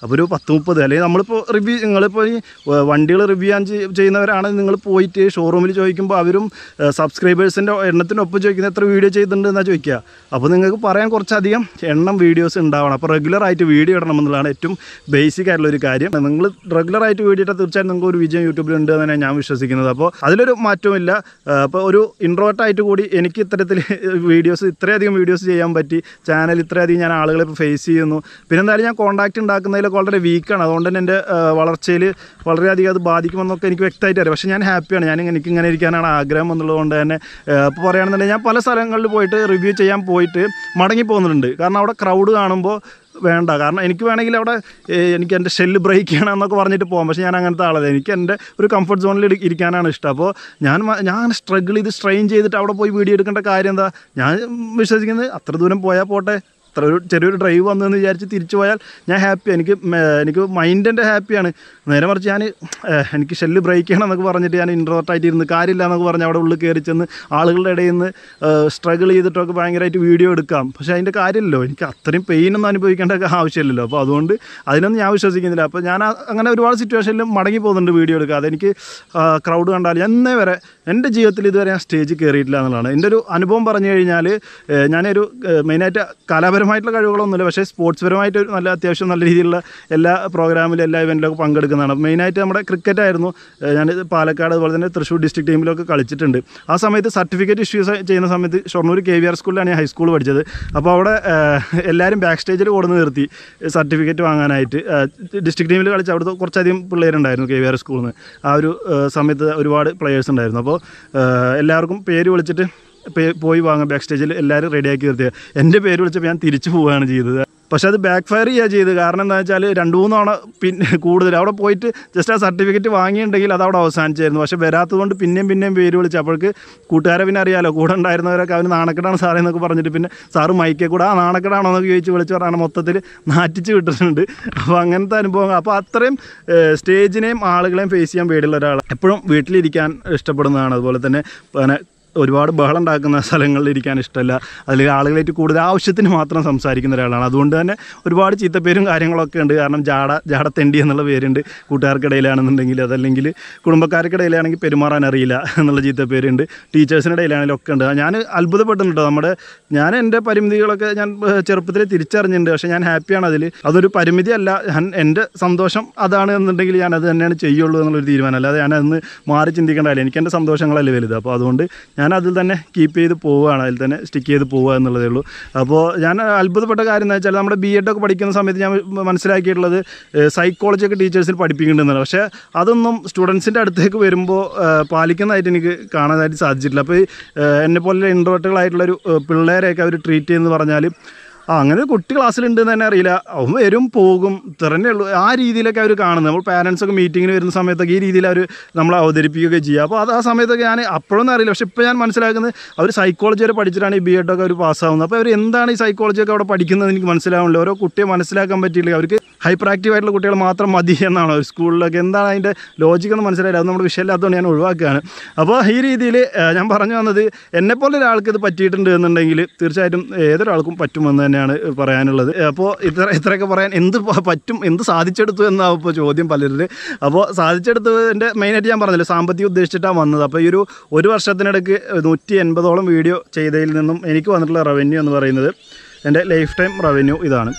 അപ്പോൾ ഒരു പത്ത് മുപ്പത് അല്ലെങ്കിൽ നമ്മളിപ്പോൾ റിവ്യൂ നിങ്ങളിപ്പോൾ ഈ വണ്ടികൾ റിവ്യൂ ചെയ്യാൻ ചെയ്- ചെയ്യുന്നവരാണെങ്കിൽ നിങ്ങൾ പോയിട്ട് ഷോറൂമിൽ ചോദിക്കുമ്പോൾ അവരും സബ്സ്ക്രൈബേഴ്സിൻ്റെ എണ്ണത്തിനൊപ്പം ചോദിക്കുന്നത് എത്ര വീഡിയോ ചെയ്തിട്ടുണ്ട് എന്നാണ് ചോദിക്കുക അപ്പോൾ നിങ്ങൾക്ക് പറയാൻ കുറച്ചധികം എണ്ണം വീഡിയോസ് ഉണ്ടാവണം അപ്പോൾ റെഗുലറായിട്ട് വീഡിയോ ഇടണം എന്നുള്ളതാണ് ഏറ്റവും ബേസിക് ആയിട്ടുള്ള ഒരു കാര്യം നിങ്ങൾ റെഗുലറായിട്ട് വീഡിയോ ഇട്ടാൽ തീർച്ചയായും നിങ്ങൾക്ക് ഒരു വിജയം യൂട്യൂബിൽ ഉണ്ട് എന്നാണ് ഞാൻ വിശ്വസിക്കുന്നത് അപ്പോൾ അതിലൊരു മാറ്റവുമില്ല അപ്പോൾ ഒരു ഇൻട്രോട്ടായിട്ട് കൂടി എനിക്ക് ഇത്തരത്തിൽ വീഡിയോസ് ഇത്രയധികം വീഡിയോസ് ചെയ്യാൻ പറ്റി ചാനൽ ഇത്രയധികം ഞാൻ ആളുകളെ ഇപ്പോൾ ഫേസ് ചെയ്യുന്നു പിന്നെ എന്തായാലും ഞാൻ കോൺടാക്റ്റ് ഉണ്ടാക്കുന്നതിലൊക്കെ വളരെ വീക്കാണ് അതുകൊണ്ട് തന്നെ എൻ്റെ വളർച്ചയിൽ വളരെയധികം അത് ബാധിക്കുമെന്നൊക്കെ എനിക്ക് വ്യക്തമായിട്ട് അറിയാം പക്ഷേ ഞാൻ ഹാപ്പിയാണ് ഞാൻ എനിക്ക് ഇങ്ങനെ ഇരിക്കാനാണ് ആഗ്രഹം എന്നുള്ളതുകൊണ്ട് തന്നെ ഇപ്പോൾ പറയുകയാണെന്നുണ്ടെങ്കിൽ ഞാൻ പല സ്ഥലങ്ങളിൽ പോയിട്ട് റിവ്യൂ ചെയ്യാൻ പോയിട്ട് മടങ്ങി പോകുന്നുണ്ട് കാരണം അവിടെ ക്രൗഡ് കാണുമ്പോൾ വേണ്ട കാരണം എനിക്ക് വേണമെങ്കിൽ അവിടെ ഏഹ്, എനിക്ക് എൻ്റെ ഷെല്ല് ബ്രേക്ക് ചെയ്യണം എന്നൊക്കെ പറഞ്ഞിട്ട് പോകാം പക്ഷേ ഞാൻ അങ്ങനത്തെ ആളല്ല എനിക്ക് എൻ്റെ ഒരു കംഫർട്ട് സോണിൽ ഇരി- ഇരിക്കാനാണ് ഇഷ്ടം അപ്പോൾ ഞാൻ മ- ഞാൻ സ്ട്രഗിൾ ചെയ്ത് സ്ട്രെയിൻ ചെയ്തിട്ട് അവിടെ പോയി വീഡിയോ എടുക്കേണ്ട കാര്യം എന്താ ഞാൻ വിശ്വസിക്കുന്നത് അത്ര ദൂരം പോയാൽ പോട്ടെ അത്ര ഒരു ചെറിയൊരു ഡ്രൈവ് വന്നെന്ന് വിചാരിച്ച് തിരിച്ചു പോയാൽ ഞാൻ ഹാപ്പി എനിക്ക് മ- എനിക്ക് മൈൻഡിൻ്റെ ഹാപ്പിയാണ് നേരെ മറിച്ച് ഞാൻ ഏഹ്, എനിക്ക് ഷെല്ല് ബ്രേക്ക് ചെയ്യണം എന്നൊക്കെ പറഞ്ഞിട്ട് ഞാൻ ഇൻട്രോട്ടായിട്ട് ഇരുന്ന് കാര്യമില്ല എന്നൊക്കെ പറഞ്ഞ് അവിടെ ഉള്ളിൽ കയറി ചെന്ന് ആളുകളുടെ ഇടയിൽ നിന്ന് സ്ട്രഗിൾ ചെയ്തിട്ടൊക്കെ ഭയങ്കരമായിട്ട് വീഡിയോ എടുക്കാം പക്ഷേ അതിൻ്റെ കാര്യമില്ലല്ലോ എനിക്ക് അത്രയും പെയിനൊന്നും അനുഭവിക്കേണ്ട ആവശ്യമില്ലല്ലോ അപ്പോൾ അതുകൊണ്ട് അതിനൊന്നും ഞാൻ വിശ്വസിക്കുന്നില്ല അപ്പോൾ ഞാൻ ആ- അങ്ങനെ ഒരുപാട് സിറ്റുവേഷനിലും മടങ്ങി പോകുന്നുണ്ട് വീഡിയോ എടുക്കാതെ എനിക്ക് ക്രൗഡ് കണ്ടാൽ ഞാൻ ഇന്നേ വരെ എൻ്റെ ജീവിതത്തിൽ ഇതുവരെ ഞാൻ സ്റ്റേജിൽ കയറിയിട്ടില്ല എന്നുള്ളതാണ് എൻ്റെ ഒരു അനുഭവം പറഞ്ഞു കഴിഞ്ഞാൽ ഏഹ്, ഞാനൊരു ഏഹ്, മെയിനായിട്ട് കലാപരമായിട്ടുള്ള കഴിവുകളൊന്നുമില്ല പക്ഷേ സ്പോർട്സ് പരമായിട്ട് ഒരു നല്ല അത്യാവശ്യം നല്ല രീതിയിലുള്ള എല്ലാ പ്രോഗ്രാമിലും എല്ലാ ഇവൻറ്റിലൊക്കെ പങ്കെടുക്കുന്നതാണ് മെയിനായിട്ട് നമ്മുടെ ക്രിക്കറ്റ് ആയിരുന്നു ഏഹ്, ഞാൻ പാലക്കാട് അതുപോലെ തന്നെ തൃശ്ശൂർ ഡിസ്ട്രിക്ട് ടീമിലൊക്കെ കളിച്ചിട്ടുണ്ട് ആ സമയത്ത് സർട്ടിഫിക്കറ്റ് ഇഷ്യൂസ് ചെയ്യുന്ന സമയത്ത് ഷൊർണൂർ കെ വി ആർ സ്കൂളിലാണ് ഞാൻ ഹൈസ്കൂൾ പഠിച്ചത് അപ്പോൾ അവിടെ ഏഹ്, എല്ലാവരും ബാക്ക് സ്റ്റേജിൽ കൊടുന്ന് നിർത്തി സർട്ടിഫിക്കറ്റ് വാങ്ങാനായിട്ട് ഡിസ്ട്രിക്ട് ടീമിൽ കളിച്ച അവിടുത്തെ കുറച്ചധികം പിള്ളേരുണ്ടായിരുന്നു കെ വി ആർ സ്കൂളിൽ നിന്ന് ആ ഒരു ഏഹ്, സമയത്ത് ഒരുപാട് പ്ലെയേഴ്സ് ഉണ്ടായിരുന്നു അപ്പോൾ ഏഹ്, എല്ലാവർക്കും പേര് വിളിച്ചിട്ട് പേ- പോയി വാങ്ങാം ബാക്ക് സ്റ്റേജിൽ എല്ലാവരും റെഡിയാക്കി നിർത്തിയത് എൻ്റെ പേര് വിളിച്ചപ്പോൾ ഞാൻ തിരിച്ചു പോവുകയാണ് ചെയ്തത് പക്ഷെ അത് ബാക്ക് ഫയർ ചെയ്യുക ചെയ്ത് കാരണം എന്താ വെച്ചാൽ രണ്ട് മൂന്ന് തവണ പിന്നെ കൂടുതൽ അവിടെ പോയിട്ട് ജസ്റ്റ് ആ സർട്ടിഫിക്കറ്റ് വാങ്ങിയിട്ടുണ്ടെങ്കിൽ അത് അവിടെ അവസാനിച്ചായിരുന്നു പക്ഷെ വരാത്തത് കൊണ്ട് പിന്നെയും പിന്നെയും പേര് വിളിച്ചു അപ്പോഴേക്ക് കൂട്ടുകാരെ പിന്നെ അറിയാലോ കൂടെ ഉണ്ടായിരുന്നവരൊക്കെ അവന് നാണക്കെടാണ് സാറേ എന്നൊക്കെ പറഞ്ഞിട്ട് പിന്നെ സാറ് മൈക്കേ കൂടെ ആ നാണക്കെടാണോ എന്നൊക്കെ ചോദിച്ച് വിളിച്ച് പറഞ്ഞാൽ മൊത്തത്തിൽ നാറ്റിച്ച് വിട്ടിട്ടുണ്ട് അപ്പോൾ അങ്ങനത്തെ അനുഭവം അപ്പോൾ അത്രയും ഏഹ്, സ്റ്റേജിനെയും ആളുകളെയും ഫേസ് ചെയ്യാൻ പേടിയുള്ള ഒരാളാണ് എപ്പോഴും വീട്ടിലിരിക്കാൻ ഇഷ്ടപ്പെടുന്നതാണ് അതുപോലെ തന്നെ പിന്നെ ഒരുപാട് ബഹളം ഉണ്ടാക്കുന്ന സ്ഥലങ്ങളിൽ ഇരിക്കാൻ ഇഷ്ടമല്ല അതിൽ ആളുകളായിട്ട് കൂടുതൽ ആവശ്യത്തിന് മാത്രം സംസാരിക്കുന്ന ഒരാളാണ് അതുകൊണ്ട് തന്നെ ഒരുപാട് ചീത്തപ്പേരും കാര്യങ്ങളൊക്കെ ഉണ്ട് കാരണം ജാട ജാടത്തെണ്ടി എന്നുള്ള പേരുണ്ട് കൂട്ടുകാർക്കിടയിലാണെന്നുണ്ടെങ്കിൽ അതല്ലെങ്കിൽ കുടുംബക്കാർക്കിടയിലാണെങ്കിൽ പെരുമാറാൻ അറിയില്ല എന്നുള്ള ചീത്തപ്പേരുണ്ട് ടീച്ചേഴ്സിൻ്റെ ഇടയിലാണെങ്കിലും ഒക്കെ ഉണ്ട് ഞാൻ അത്ഭുതപ്പെട്ടിട്ടുണ്ട് കേട്ടോ നമ്മുടെ ഞാൻ എൻ്റെ പരിമിതികളൊക്കെ ഞാൻ ഏഹ്, ചെറുപ്പത്തിൽ തിരിച്ചറിഞ്ഞിട്ടുണ്ട് പക്ഷേ ഞാൻ ഹാപ്പിയാണ് അതിൽ അതൊരു പരിമിതിയല്ല ഞാൻ എൻ്റെ സന്തോഷം അതാണ് എന്നുണ്ടെങ്കിൽ ഞാൻ അത് തന്നെയാണ് ചെയ്യുള്ളൂ എന്നുള്ളൊരു തീരുമാനം അല്ലാതെ ഞാൻ അന്ന് മാറി ചിന്തിക്കേണ്ടതല്ല എനിക്ക് എൻ്റെ സന്തോഷങ്ങളല്ലേ വലുത് അപ്പോൾ അതുകൊണ്ട് ഞാൻ അതിൽ തന്നെ കീപ്പ് ചെയ്ത് പോവുകയാണ് അതിൽ തന്നെ സ്റ്റിക്ക് ചെയ്ത് പോവുക എന്നുള്ളതേ ഉള്ളൂ അപ്പോൾ ഞാൻ അത്ഭുതപ്പെട്ട കാര്യം എന്ന് വെച്ചാൽ നമ്മുടെ ബി എഡ് ഒക്കെ പഠിക്കുന്ന സമയത്ത് ഞാൻ മനസ്സിലാക്കിയിട്ടുള്ളത് സൈക്കോളജി ഒക്കെ ടീച്ചേഴ്സിൽ പഠിപ്പിക്കുന്നുണ്ടെന്നാണ് പക്ഷേ അതൊന്നും സ്റ്റുഡൻസിൻ്റെ അടുത്തേക്ക് വരുമ്പോൾ പാലിക്കുന്നതായിട്ട് എനിക്ക് കാണാനായിട്ട് സാധിച്ചിട്ടില്ല അപ്പോൾ ഈ എന്നെ പോലെ ഇൻട്രോട്ടുകളായിട്ടുള്ളൊരു പിള്ളേരെയൊക്കെ അവർ ട്രീറ്റ് ചെയ്യുന്നത് പറഞ്ഞാൽ ആ അങ്ങനെ ഒരു കുട്ടി ക്ലാസ്സിലുണ്ട് എന്ന് തന്നെ അറിയില്ല അവൻ വരും പോകും ഇത്രന്നെ ഉള്ളൂ ആ രീതിയിലൊക്കെ അവർ കാണുന്നത് നമ്മൾ പാരൻസ് ഒക്കെ മീറ്റിങ്ങിന് വരുന്ന സമയത്തൊക്കെ ഈ രീതിയിൽ അവർ നമ്മളെ അവതരിപ്പിക്കുകയൊക്കെ ചെയ്യുക അപ്പോൾ അത് ആ സമയത്തൊക്കെ ഞാൻ അപ്പോഴൊന്നും അറിയില്ല പക്ഷേ ഇപ്പോൾ ഞാൻ മനസ്സിലാക്കുന്നത് അവർ സൈക്കോളജി വരെ പഠിച്ചിട്ടാണ് ഈ ബി എഡൊക്കെ അവർ പാസ്സാവുന്നത് അപ്പോൾ അവർ എന്താണ് ഈ സൈക്കോളജി ഒക്കെ അവിടെ പഠിക്കുന്നത് എനിക്ക് മനസ്സിലാവുന്നില്ല ഓരോ കുട്ടിയെ മനസ്സിലാക്കാൻ പറ്റിയില്ല അവർക്ക് ഹൈപ്പർ ആക്റ്റീവ് ആയിട്ടുള്ള കുട്ടികൾ മാത്രം മതി എന്നാണ് ഒരു സ്കൂളിലൊക്കെ എന്താണ് അതിൻ്റെ ലോജിക്ക് എന്ന് മനസ്സിലായില്ല അത് നമ്മുടെ വിഷയമില്ലാത്തതുകൊണ്ട് ഞാൻ ഒഴിവാക്കുകയാണ് അപ്പോൾ ഈ രീതിയിൽ ഞാൻ പറഞ്ഞു വന്നത് എന്നെപ്പോലെ ഒരാൾക്ക് ഇത് പറ്റിയിട്ടുണ്ട് എന്നുണ്ടെങ്കിൽ തീർച്ചയായിട്ടും ഏതൊരാൾക്കും പറ്റുമെന്ന് തന്നെയാണ് പറയാനുള്ളത് അപ്പോൾ ഇത്ര ഇത്രയൊക്കെ പറയാൻ എന്ത് പ- പറ്റും എന്ത് സാധിച്ചെടുത്തു എന്നാണ് ഇപ്പോൾ ചോദ്യം പലരുടെ അപ്പോൾ സാധിച്ചെടുത്തതിൻ്റെ മെയിനായിട്ട് ഞാൻ പറഞ്ഞില്ല സാമ്പത്തികം ഉദ്ദേശിച്ചിട്ടാണ് വന്നത് അപ്പോൾ ഈ ഒരു ഒരു വർഷത്തിനിടയ്ക്ക് നൂറ്റി എൺപതോളം വീഡിയോ ചെയ്തതിൽ നിന്നും എനിക്ക് വന്നിട്ടുള്ള റവന്യൂ എന്ന് പറയുന്നത് എൻ്റെ ലൈഫ് ടൈം റവന്യൂ ഇതാണ്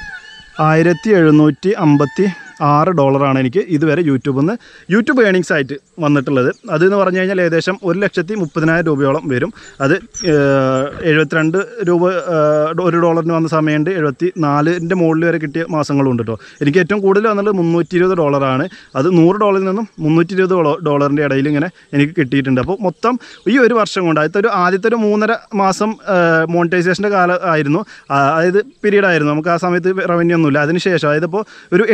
ആയിരത്തി എഴുന്നൂറ്റി അമ്പത്തി ആറ് ഡോളറാണ് എനിക്ക് ഇതുവരെ യൂട്യൂബിൽ നിന്ന് യൂട്യൂബ് ഏണിങ്സ് ആയിട്ട് വന്നിട്ടുള്ളത് അതെന്ന് പറഞ്ഞു കഴിഞ്ഞാൽ ഏകദേശം ഒരു ലക്ഷത്തി മുപ്പതിനായിരം രൂപയോളം വരും അത് ഏഹ്, എഴുപത്തിരണ്ട് രൂപ ഏഹ്, ഒരു ഡോളറിന് വന്ന സമയമുണ്ട് എഴുപത്തി നാലിൻ്റെ മുകളിൽ വരെ കിട്ടിയ മാസങ്ങളുണ്ട് കേട്ടോ എനിക്ക് ഏറ്റവും കൂടുതൽ വന്നുള്ളത് മുന്നൂറ്റി ഇരുപത് ഡോളറാണ് അത് നൂറ് ഡോളറിൽ നിന്നും മുന്നൂറ്റി ഇരുപത് ഡോളറിൻ്റെ ഇടയിൽ ഇങ്ങനെ എനിക്ക് കിട്ടിയിട്ടുണ്ട് അപ്പോൾ മൊത്തം ഈ ഒരു വർഷം കൊണ്ട് ആദ്യത്തെ ഒരു ആദ്യത്തെ ഒരു മൂന്നര മാസം മോണിറ്റൈസേഷൻ്റെ കാലം ആയിരുന്നു ആ, അതായത് പീരീഡ് ആയിരുന്നു നമുക്ക് ആ സമയത്ത് റവന്യൂ ഒന്നുമില്ല അതിനുശേഷം അതായത് ഇപ്പോൾ ഒരു എട്ട് മാസത്തെ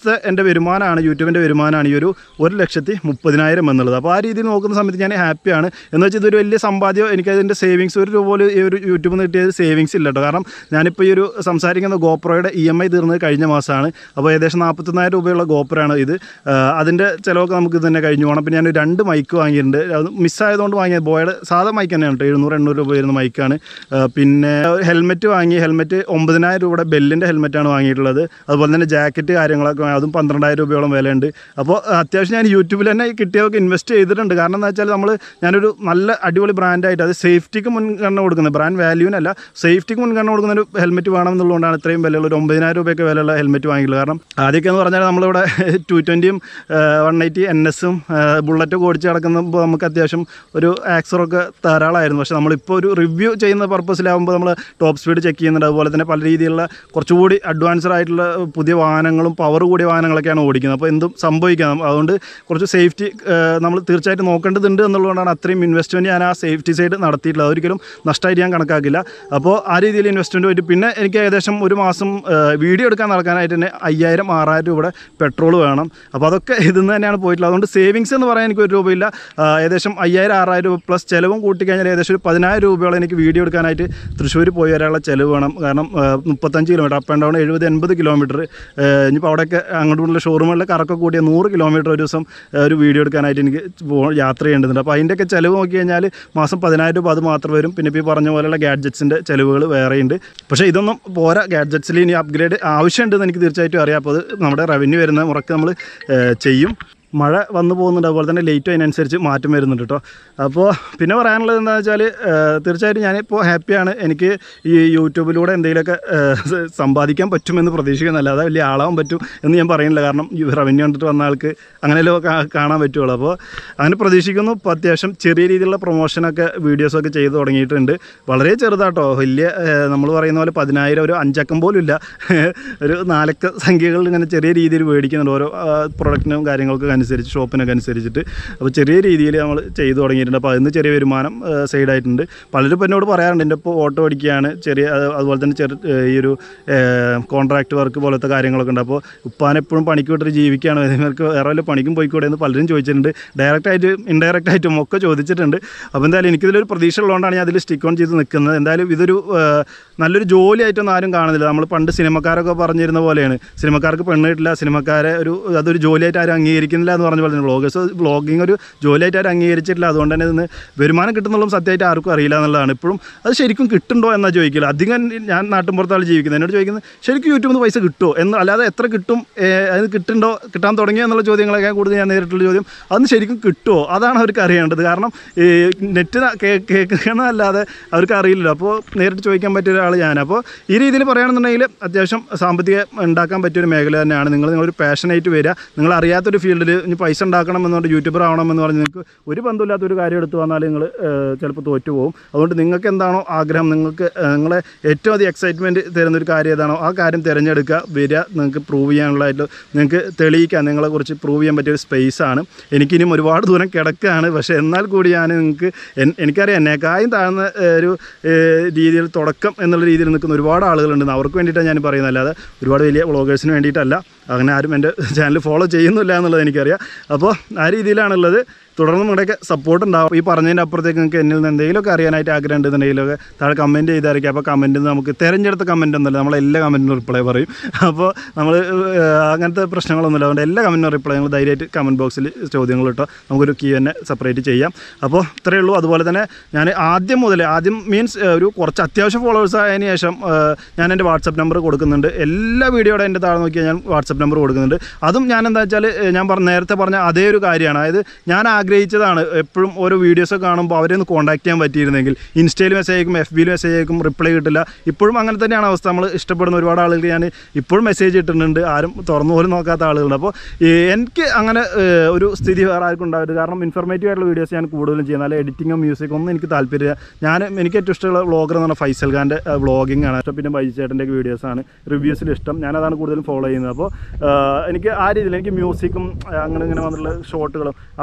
മാസത്തെ എൻ്റെ വരുമാനമാണ് യൂട്യൂബിൻ്റെ വരുമാനമാണ് ഈ ഒരു ഒരു ലക്ഷത്തി മുപ്പതിനായിരം എന്നുള്ളത് അപ്പോൾ ആ രീതിയിൽ നോക്കുന്ന സമയത്ത് ഞാൻ ഹാപ്പിയാണ് എന്ന് വെച്ചാൽ ഇതൊരു വലിയ സമ്പാദ്യം എനിക്കതിൻ്റെ സേവിങ്സ് ഒരു രൂപ പോലും ഈ ഒരു യൂട്യൂബിൽ നിന്ന് കിട്ടിയത് സേവിങ്സ് ഇല്ല കേട്ടോ കാരണം ഞാനിപ്പോൾ ഈ ഒരു സംസാരിക്കുന്ന ഗോപ്രോയുടെ ഇ എം ഐ തീർന്നത് കഴിഞ്ഞ മാസമാണ് അപ്പോൾ ഏകദേശം നാൽപ്പത്തൊന്നായിരം രൂപയുള്ള ഗോപ്രോയാണ് ഇത് ആ, അതിൻ്റെ ചിലവൊക്കെ നമുക്ക് ഇത് തന്നെ കഴിഞ്ഞു പോകണം പിന്നെ ഞാൻ രണ്ട് മൈക്ക് വാങ്ങിയിട്ടുണ്ട് അത് മിസ്സായതുകൊണ്ട് വാങ്ങിയത് ബോയുടെ സാധാ മൈക്ക് തന്നെയാണ് കേട്ടോ എഴുന്നൂറ് എണ്ണൂറ് രൂപ വരുന്ന മൈക്കാണ് ആ, പിന്നെ ഹെൽമെറ്റ് വാങ്ങി ഹെൽമെറ്റ് ഒമ്പതിനായിരം രൂപയുടെ ബെല്ലിൻ്റെ ഹെൽമെറ്റാണ് വാങ്ങിയിട്ടുള്ളത് അതുപോലെ തന്നെ ജാക്കറ്റ് കാര്യങ്ങളൊക്കെ വാങ്ങി. അതും പന്ത്രണ്ടായിരം രൂപയോളം വിലയുണ്ട് അപ്പോൾ അത്യാവശ്യം ഞാൻ യൂട്യൂബിൽ തന്നെ കിട്ടിയതൊക്കെ ഇൻവെസ്റ്റ് ചെയ്തിട്ടുണ്ട് കാരണം എന്താ വെച്ചാൽ നമ്മൾ ഞാനൊരു നല്ല അടിപൊളി ബ്രാൻഡായിട്ട് അത് സേഫ്റ്റിക്ക് മുൻഗണന കൊടുക്കുന്നത് ബ്രാൻഡ് വാല്യൂവിനല്ല സേഫ്റ്റിക്ക് മുൻഗണന കൊടുക്കുന്ന ഒരു ഹെൽമെറ്റ് വേണമെന്നുള്ളതുകൊണ്ടാണ് ഇത്രയും വിലയുള്ള ഒരു ഒമ്പതിനായിരം രൂപയൊക്കെ വിലയുള്ള ഹെൽമെറ്റ് വാങ്ങിയിട്ടുള്ളത് കാരണം ആദ്യമൊക്കെ എന്ന് പറഞ്ഞാൽ നമ്മളിവിടെ ടു ട്വൻറ്റിയും വൺ എയ്റ്റി എൻ എസും ബുള്ളറ്റൊക്കെ ഓടിച്ച് കിടക്കുമ്പോൾ നമുക്ക് അത്യാവശ്യം ഒരു ആക്സറൊക്കെ ധാരാളമായിരുന്നു പക്ഷേ നമ്മളിപ്പോൾ ഒരു റിവ്യൂ ചെയ്യുന്ന പർപ്പസിലാകുമ്പോൾ നമ്മൾ ടോപ്പ് സ്പീഡ് ചെക്ക് ചെയ്യുന്നുണ്ട് അതുപോലെ തന്നെ പല രീതിയിലുള്ള കുറച്ചുകൂടി അഡ്വാൻസ്ഡ് ആയിട്ടുള്ള പുതിയ വാഹനങ്ങളും പവർ കൂടിയ വാഹനങ്ങളൊക്കെയാണ് ഓടിക്കുന്നത് അപ്പോൾ എന്തും സംഭവിക്കാം അതുകൊണ്ട് കുറച്ച് സേഫ്റ്റി നമ്മൾ തീർച്ചയായിട്ടും നോക്കേണ്ടതുണ്ട് എന്നുള്ളതുകൊണ്ടാണ് അത്രയും ഇൻവെസ്റ്റ്മെൻറ്റ് ഞാൻ ആ സേഫ്റ്റി സൈഡ് നടത്തിയിട്ടുള്ളത് അതൊരിക്കലും നഷ്ടമായിട്ട് ഞാൻ കണക്കാക്കില്ല അപ്പോൾ ആ രീതിയിൽ ഇൻവെസ്റ്റ്മെൻറ്റ് പോയിട്ട് പിന്നെ എനിക്ക് ഏകദേശം ഒരു മാസം വീഡിയോ എടുക്കാൻ നടക്കാനായിട്ട് തന്നെ അയ്യായിരം ആറായിരം രൂപയുടെ പെട്രോൾ വേണം അപ്പോൾ അതൊക്കെ ഇതിൽ നിന്ന് തന്നെയാണ് പോയിട്ടുള്ളത് അതുകൊണ്ട് സേവിങ്സ് എന്ന് പറയാൻ എനിക്ക് ഒരു രൂപയില്ല ആ, ഏകദേശം അയ്യായിരം ആറായിരം രൂപ പ്ലസ് ചിലവും കൂട്ടിക്കഴിഞ്ഞാൽ ഏകദേശം ഒരു പതിനായിരം രൂപയോളം എനിക്ക് വീഡിയോ എടുക്കാനായിട്ട് തൃശ്ശൂർ പോയി വരാനുള്ള ചിലവ് വേണം കാരണം ആ, മുപ്പത്തഞ്ച് കിലോമീറ്റർ അപ്പ് ആൻഡ് ഡൗൺ എഴുപത് എൺപത് കിലോമീറ്റർ ഇനിയിപ്പോൾ അവിടെയൊക്കെ അങ്ങോട്ടുള്ള ഷോറൂമുകളിലെ കറക്കം കൂടിയ നൂറ് കിലോമീറ്റർ ഒരു ദിവസം ആ, ഒരു വീഡിയോ എടുക്കാനായിട്ട് എനിക്ക് പോ- യാത്ര ചെയ്യേണ്ടതുണ്ട് അപ്പോൾ അതിൻ്റെയൊക്കെ ചിലവ് നോക്കി കഴിഞ്ഞാൽ മാസം പതിനായിരം രൂപ അത് മാത്രം വരും പിന്നെ ഇപ്പോൾ ഈ പറഞ്ഞ പോലെയുള്ള ഗാഡ്ജറ്റ്സിൻ്റെ ചിലവുകൾ വേറെയുണ്ട് പക്ഷേ ഇതൊന്നും പോരാ ഗാഡ്ജറ്റ്സിൽ ഇനി അപ്ഗ്രേഡ് ആവശ്യമുണ്ടെന്ന് എനിക്ക് തീർച്ചയായിട്ടും അറിയാം അപ്പോൾ അത് നമ്മുടെ റവന്യൂ വരുന്ന മുറക്ക് നമ്മൾ ചെയ്യും മഴ വന്നു പോകുന്നുണ്ട് അതുപോലെ തന്നെ ലേറ്റും അതിനനുസരിച്ച് മാറ്റം വരുന്നുണ്ട് കേട്ടോ അപ്പോൾ പിന്നെ പറയാനുള്ളത് എന്താണെന്ന് വെച്ചാൽ തീർച്ചയായിട്ടും ഞാനിപ്പോൾ ഹാപ്പിയാണ് എനിക്ക് ഈ യൂട്യൂബിലൂടെ എന്തെങ്കിലുമൊക്കെ ഏഹ്, സമ്പാദിക്കാൻ പറ്റുമെന്ന് പ്രതീക്ഷിക്കുന്നില്ല അല്ലാതെ വലിയ ആളാവാൻ പറ്റും എന്ന് ഞാൻ പറയുന്നില്ല കാരണം ഈ റവന്യൂ കണ്ടിട്ട് വന്ന ആൾക്ക് അങ്ങനെയല്ലോ കാ- കാണാൻ പറ്റുള്ളൂ അപ്പോൾ അങ്ങനെ പ്രതീക്ഷിക്കുന്നു ഇപ്പോൾ അത്യാവശ്യം ചെറിയ രീതിയിലുള്ള പ്രൊമോഷനൊക്കെ വീഡിയോസൊക്കെ ചെയ്ത് തുടങ്ങിയിട്ടുണ്ട് വളരെ ചെറുതാട്ടോ വലിയ നമ്മൾ പറയുന്ന പോലെ പതിനായിരം ഒരു അഞ്ചക്കം പോലും ഇല്ല ഒരു നാലക്ക സംഖ്യകൾ ഇങ്ങനെ ചെറിയ രീതിയിൽ മേടിക്കുന്നുണ്ട് ഓരോ പ്രൊഡക്റ്റിനും കാര്യങ്ങൾക്കൊക്കെ അനുസരിച്ച് ഷോപ്പിനൊക്കെ അനുസരിച്ചിട്ട് അപ്പോൾ ചെറിയ രീതിയിൽ നമ്മൾ ചെയ്തു തുടങ്ങിയിട്ടുണ്ട് അപ്പോൾ അതിന് ചെറിയ വരുമാനം സൈഡായിട്ടുണ്ട് പലരും ഇപ്പോൾ എന്നോട് പറയാറുണ്ട് എൻ്റെ ഇപ്പോൾ ഓട്ടോ അടിക്കുകയാണ് ചെറിയ അത് അതുപോലെ തന്നെ ചെറു ഏഹ് ഈ ഒരു കോൺട്രാക്ട് വർക്ക് പോലത്തെ കാര്യങ്ങളൊക്കെ ഉണ്ട് അപ്പോൾ ഉപ്പാൻ എപ്പോഴും പണിക്ക് വിട്ടിട്ട് ജീവിക്കുകയാണ് നിങ്ങൾക്ക് വേറെ വല്ല പണിക്കും പോയിക്കൂടെ എന്ന് പലരും ചോദിച്ചിട്ടുണ്ട് ഡയറക്റ്റായിട്ട് ഇൻഡയറക്റ്റ് ആയിട്ടും ഒക്കെ ചോദിച്ചിട്ടുണ്ട് അപ്പോൾ എന്തായാലും എനിക്കിതിലൊരു പ്രതീക്ഷ ഉള്ളതുകൊണ്ടാണ് ഞാൻ അതിൽ സ്റ്റിക്ക് ഓൺ ചെയ്ത് നിൽക്കുന്നത് എന്തായാലും ഇതൊരു ഏഹ്, നല്ലൊരു ജോലിയായിട്ടൊന്നും ആരും കാണുന്നില്ല നമ്മൾ പണ്ട് സിനിമക്കാരൊക്കെ പറഞ്ഞിരുന്ന പോലെയാണ് സിനിമക്കാർക്ക് പെണ്ണ് കിട്ടില്ല സിനിമക്കാരെ ഒരു അതൊരു ജോലിയായിട്ട് ആരും അംഗീകരിക്കുന്നില്ല എന്ന് പറഞ്ഞ പോലെ വ്ളോഗേഴ്സ് വ്ളോഗിങ് ഒരു ജോലിയായിട്ട് ആരും അംഗീകരിച്ചിട്ടില്ല അതുകൊണ്ട് തന്നെ ഇതിന് വരുമാനം കിട്ടുന്നുള്ളതും സത്യമായിട്ട് ആർക്കും അറിയില്ല എന്നുള്ളതാണ് ഇപ്പോഴും അത് ശരിക്കും കിട്ടുന്നുണ്ടോ എന്നാണ് ചോദിക്കില്ല അധികം ഞാൻ നാട്ടിൻപുറത്താണ് ജീവിക്കുന്നത് എന്നോട് ചോദിക്കുന്നത് ശരിക്കും യൂട്യൂബിൽ നിന്ന് പൈസ കിട്ടുമോ എന്ന് അല്ലാതെ എത്ര കിട്ടും ഏ, അത് കിട്ടുന്നുണ്ടോ കിട്ടാൻ തുടങ്ങിയോ എന്നുള്ള ചോദ്യങ്ങളൊക്കെ കൂടുതൽ ഞാൻ നേരിട്ടുള്ള ചോദ്യം അതൊന്ന് ശരിക്കും കിട്ടുമോ അതാണ് അവർക്ക് അറിയേണ്ടത് കാരണം ഈ നെറ്റ് കേൾക്കുന്നതല്ലാതെ അവർക്ക് അറിയില്ലല്ലോ അപ്പോൾ നേരിട്ട് ചോദിക്കാൻ പറ്റിയ ഒരാൾ ഞാൻ അപ്പോൾ ഈ രീതിയിൽ പറയുകയാണെന്നുണ്ടെങ്കിൽ അത്യാവശ്യം സാമ്പത്തികം ഉണ്ടാക്കാൻ പറ്റിയൊരു മേഖല തന്നെയാണ് നിങ്ങൾ നിങ്ങളൊരു പാഷനായിട്ട് വരിക നിങ്ങൾ അറിയാത്തൊരു ഫീൽഡിൽ ഇനി പൈസ ഉണ്ടാക്കണം എന്നുകൊണ്ട് യൂട്യൂബർ ആവണമെന്ന് പറഞ്ഞ് നിങ്ങൾക്ക് ഒരു ബന്ധമില്ലാത്ത ഒരു കാര്യം എടുത്ത് വന്നാൽ നിങ്ങൾ ചിലപ്പോൾ തോറ്റു പോകും അതുകൊണ്ട് നിങ്ങൾക്ക് എന്താണോ ആഗ്രഹം നിങ്ങൾക്ക് ഏഹ്, നിങ്ങളെ ഏറ്റവും അധികം എക്സൈറ്റ്മെൻറ്റ് തരുന്ന ഒരു കാര്യം ഏതാണോ ആ കാര്യം തിരഞ്ഞെടുക്കുക വരിക നിങ്ങൾക്ക് പ്രൂവ് ചെയ്യാനുള്ളതായിട്ട് നിങ്ങൾക്ക് തെളിയിക്കാൻ നിങ്ങളെക്കുറിച്ച് പ്രൂവ് ചെയ്യാൻ പറ്റിയ ഒരു സ്പേസാണ് എനിക്കിനിയും ഒരുപാട് ദൂരം കിടക്കുകയാണ് പക്ഷേ എന്നാൽ കൂടി ഞാൻ നിങ്ങൾക്ക് എൻ- എനിക്കറിയാം എന്നെക്കായും താഴ്ന്ന ഏഹ്, ഒരു ഏഹ്, രീതിയിൽ തുടക്കം എന്നുള്ള രീതിയിൽ നിൽക്കുന്ന ഒരുപാട് ആളുകളുണ്ട് അവർക്ക് വേണ്ടിയിട്ടാണ് ഞാൻ പറയുന്നത് അല്ലാതെ ഒരുപാട് വലിയ വ്ളോഗേഴ്സിന് വേണ്ടിയിട്ടല്ല അങ്ങനെ ആരും എൻ്റെ ചാനൽ ഫോളോ ചെയ്യുന്നില്ല എന്നുള്ളത് എനിക്കറിയാം അപ്പോൾ ആ രീതിയിലാണുള്ളത് തുടർന്ന് നിങ്ങളുടെയൊക്കെ സപ്പോർട്ട് ഉണ്ടാവും ഈ പറഞ്ഞതിൻ്റെ അപ്പുറത്തേക്ക് നിങ്ങൾക്ക് എന്നിൽ നിന്ന് എന്തെങ്കിലുമൊക്കെ അറിയാനായിട്ട് ആഗ്രഹം ഉണ്ടെന്നുണ്ടെങ്കിലൊക്കെ താഴെ കമൻറ്റ് ചെയ്തായിരിക്കും അപ്പോൾ കമൻറ്റിൽ നിന്ന് നമുക്ക് തിരഞ്ഞെടുത്ത കമൻറ്റ് ഒന്നുമില്ല നമ്മൾ എല്ലാ കമൻറ്റിനും റിപ്ലൈ പറയും അപ്പോൾ നമ്മൾ അങ്ങനത്തെ പ്രശ്നങ്ങളൊന്നുമില്ല അതുകൊണ്ട് എല്ലാ കമൻറ്റിനും റിപ്ലൈ നിങ്ങൾ ധൈര്യമായിട്ട് കമൻറ്റ് ബോക്സിൽ ചോദ്യങ്ങൾ ഇട്ടോ നമുക്കൊരു കീ തന്നെ സെപ്പറേറ്റ് ചെയ്യാം അപ്പോൾ ഇത്രയേ ഉള്ളൂ അതുപോലെ തന്നെ ഞാൻ ആദ്യം മുതൽ ആദ്യം മീൻസ് ഒരു കുറച്ച് അത്യാവശ്യം ഫോളോവേഴ്സ് ആയതിനു ശേഷം ഏഹ്, ഞാൻ എൻ്റെ വാട്സപ്പ് നമ്പർ കൊടുക്കുന്നുണ്ട് എല്ലാ വീഡിയോയുടെ എൻ്റെ താഴെ നോക്കിയാൽ ഞാൻ വാട്സപ്പ് നമ്പർ കൊടുക്കുന്നുണ്ട് അതും ഞാൻ എന്താ വെച്ചാൽ ഏഹ്, ഞാൻ പറഞ്ഞ നേരത്തെ പറഞ്ഞ അതേ ഒരു കാര്യമാണ് അതായത് ഞാൻ ആഗ്രഹിച്ചതാണ് എപ്പോഴും ഓരോ വീഡിയോസൊക്കെ കാണുമ്പോൾ അവരെ ഒന്ന് കോൺടാക്ട് ചെയ്യാൻ പറ്റിയിരുന്നെങ്കിൽ ഇൻസ്റ്റയിൽ മെസ്സേജ് അയക്കും എഫ് ബിയിൽ മെസ്സേജ് അയക്കും റിപ്ലൈ കിട്ടില്ല ഇപ്പോഴും അങ്ങനെ തന്നെയാണ് അവസ്ഥ നമ്മൾ ഇഷ്ടപ്പെടുന്ന ഒരുപാട് ആളുകൾ ഞാൻ ഇപ്പോഴും മെസ്സേജ് ഇട്ടിട്ടുണ്ട് ആരും തുറന്നു പോലും നോക്കാത്ത ആളുകളുണ്ട് അപ്പോൾ ഈ എനിക്ക് അങ്ങനെ ഏഹ്, ഒരു സ്ഥിതി വേറെ ആർക്കും ഉണ്ടാവരുത് കാരണം ഇൻഫർമേറ്റീവ് ആയിട്ടുള്ള വീഡിയോസ് ഞാൻ കൂടുതലും ചെയ്യുന്നത് അല്ല എഡിറ്റിങ്ങോ മ്യൂസിക്കോ ഒന്നും എനിക്ക് താല്പര്യമില്ല ഞാൻ എനിക്ക് ഏറ്റവും ഇഷ്ടമുള്ള വ്ളോഗർ എന്ന് പറഞ്ഞാൽ ഫൈസൽ ഖാൻ്റെ വ്ളോഗിങ് ആണ് ഇഷ്ടം പിന്നെ ബൈജി ചേട്ടൻ്റെ വീഡിയോസാണ് റിവ്യൂസിൽ ഇഷ്ടം ഞാനതാണ് കൂടുതലും ഫോളോ ചെയ്യുന്നത് അപ്പോൾ ആഹ്, എനിക്ക് ആ രീതിയിൽ എനിക്ക് മ്യൂസിക്കും അങ്ങനെ ഇങ്ങനെ വന്നിട്ടുള്ള ഷോട്ടുകളും അതൊന്നുമല്ല എനിക്ക്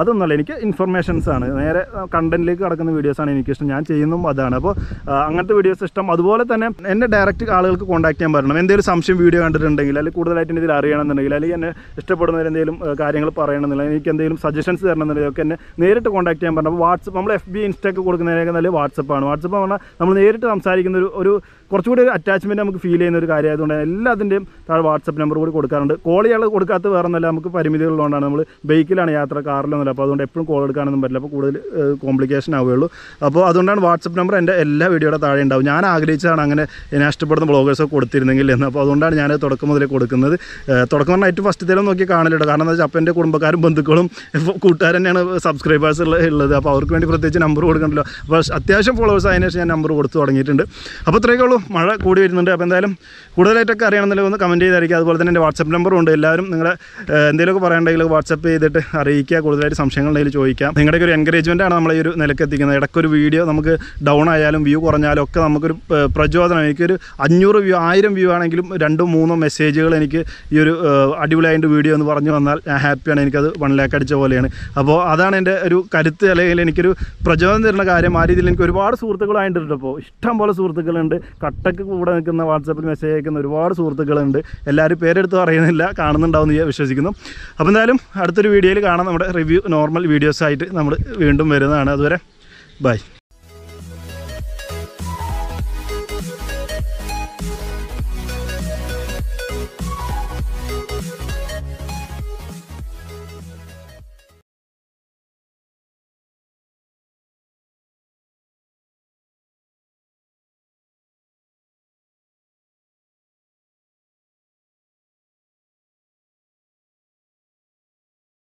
എനിക്ക് ഇൻഫർമേഷൻസ് ആണ് നേരെ കണ്ടന്റിലേക്ക് കടക്കുന്ന വീഡിയോസാണ് എനിക്കിഷ്ടം ഞാൻ ചെയ്യുന്നതും അതാണ് അപ്പോൾ ആ, അങ്ങനത്തെ വീഡിയോസ് ഇഷ്ടം അതുപോലെ തന്നെ എന്നെ ഡയറക്റ്റ് ആളുകൾക്ക് കോൺടാക്ട് ചെയ്യാൻ പറയണം എന്തെങ്കിലും സംശയം വീഡിയോ കണ്ടിട്ടുണ്ടെങ്കിൽ അല്ലെങ്കിൽ കൂടുതലായിട്ട് ഇതിൽ അറിയണമെന്നുണ്ടെങ്കിൽ അല്ലെങ്കിൽ എന്നെ ഇഷ്ടപ്പെടുന്നവർ എന്തെങ്കിലും ആ, കാര്യങ്ങൾ പറയണമെന്നുണ്ടെങ്കിൽ എനിക്ക് എന്തെങ്കിലും സജഷൻസ് തരണമെന്നുണ്ടെങ്കിൽ ഒക്കെ എന്നെ നേരിട്ട് കോൺടാക്ട് ചെയ്യാൻ പറഞ്ഞു അപ്പോൾ വാട്സപ്പ് നമ്മൾ എഫ് ബി ഇൻസ്റ്റ ഒക്കെ കൊടുക്കുന്നതിനൊക്കെ നല്ല വാട്സപ്പാണ് വാട്സപ്പ് പറഞ്ഞാൽ നമ്മൾ നേരിട്ട് സംസാരിക്കുന്ന ഒരു ഒരു കുറച്ചുകൂടി ഒരു അറ്റാച്ച്മെൻറ്റ് നമുക്ക് ഫീൽ ചെയ്യുന്ന ഒരു കാര്യമായതുകൊണ്ട് എല്ലാത്തിൻ്റെയും താഴെ വാട്സപ്പ് നമ്പർ കൂടി കൊടുക്കാറുണ്ട് കോൾ ചെയ്യാൻ കൊടുക്കാത്ത വേറെ ഒന്നല്ല നമുക്ക് പരിമിതികളുള്ളതുകൊണ്ടാണ് നമ്മൾ ബൈക്കിലാണ് യാത്ര കാറിലൊന്നുമില്ല അപ്പോൾ അതുകൊണ്ട് എപ്പോഴും കോൾ എടുക്കാനൊന്നും പറ്റില്ല അപ്പോൾ കൂടുതൽ കോംപ്ലിക്കേഷൻ ആവുകയുള്ളൂ അപ്പോൾ അതുകൊണ്ടാണ് വാട്സപ്പ് നമ്പർ എൻ്റെ എല്ലാ വീഡിയോയുടെ താഴെ ഉണ്ടാവും ഞാൻ ആഗ്രഹിച്ചതാണ് അങ്ങനെ ഞാൻ ഇഷ്ടപ്പെടുന്ന ബ്ലോഗേഴ്സൊക്കെ കൊടുത്തിരുന്നെങ്കിൽ എന്ന് അപ്പോൾ അതുകൊണ്ടാണ് ഞാൻ തുടക്കം മുതലേ കൊടുക്കുന്നത് ഏഹ് തുടക്കം പറഞ്ഞാൽ ഏറ്റവും ഫസ്റ്റത്തേലും നോക്കി കാണില്ല കാരണം എന്താ വെച്ചാൽ അപ്പോൾ എൻ്റെ കുടുംബക്കാരും ബന്ധുക്കളും ഇപ്പൊ കൂട്ടുകാർ തന്നെയാണ് സബ്സ്ക്രൈബേഴ്സ് ഉള്ളത് അപ്പോൾ അവർക്ക് വേണ്ടി പ്രത്യേകിച്ച് നമ്പർ കൊടുക്കണ്ടല്ലോ അപ്പോൾ അത്യാവശ്യം ഫോളോവേഴ്സ് അതിന് ശേഷം ഞാൻ നമ്പർ കൊടുത്തു തുടങ്ങിയിട്ടുണ്ട് അപ്പോൾ ഇത്രയൊക്കെ ഉള്ളൂ മഴ കൂടി വരുന്നുണ്ട് അപ്പോൾ എന്തായാലും കൂടുതലായിട്ടൊക്കെ അറിയണമെന്നുണ്ടെങ്കിൽ ഒന്ന് കമൻറ്റ് ചെയ്തായിരിക്കും അതുപോലെ തന്നെ എൻ്റെ വാട്സപ്പ് നമ്പറും ഉണ്ട് എല്ലാവരും നിങ്ങളുടെ എന്തെങ്കിലുമൊക്കെ പറയണമെങ്കിൽ വാട്സപ്പ് ചെയ്തിട്ട് അറിയിക്കുക കൂടുതലായിട്ട് സംശയങ്ങൾ ഉണ്ടെങ്കിൽ ചോദിക്കാം നിങ്ങളുടെ ഒരു എൻകറേജ്മെൻ്റ് ആണ് നമ്മളെ ഈ ഒരു നിലക്ക് എത്തിക്കുന്നത് ഇടയ്ക്കൊരു വീഡിയോ നമുക്ക് ഡൗൺ ആയാലും വ്യൂ കുറഞ്ഞാലും ഒക്കെ നമുക്കൊരു ഏഹ്, പ്രചോദനം എനിക്കൊരു അഞ്ഞൂറ് വ്യൂ ആയിരം വ്യൂ ആണെങ്കിലും രണ്ടോ മൂന്നോ മെസ്സേജുകൾ എനിക്ക് ഈ ഒരു ഏഹ്, അടിപൊളിയായിട്ട് വീഡിയോ എന്ന് പറഞ്ഞു വന്നാൽ ഞാൻ ഹാപ്പിയാണ് എനിക്കത് വൺ ലാക്ക് അടിച്ച പോലെയാണ് അപ്പോൾ അതാണ് എൻ്റെ ഒരു കരുത്ത് അല്ലെങ്കിൽ എനിക്കൊരു പ്രചോദനം തരുന്ന കാര്യം ആ രീതിയിൽ എനിക്ക് ഒരുപാട് സുഹൃത്തുക്കളായിട്ടുണ്ട് ഇപ്പോൾ ഇഷ്ടം പോലെ സുഹൃത്തുക്കളുണ്ട് കട്ടക്ക് കൂടെ നിൽക്കുന്ന വാട്സാപ്പിൽ മെസ്സേജ് അയക്കുന്ന ഒരുപാട് സുഹൃത്തുക്കളുണ്ട് എല്ലാവരും പേരെടുത്ത് പറയുന്നില്ല കാണുന്നുണ്ടാവും എന്ന് ഞാൻ വിശ്വസിക്കുന്നു അപ്പോൾ എന്തായാലും അടുത്തൊരു വീഡിയോയിൽ കാണാം നമ്മുടെ റിവ്യൂ നോർമൽ വീഡിയോസ് ആയിട്ട് നമ്മൾ വീണ്ടും വരുന്നതാണ് അതുവരെ ബൈ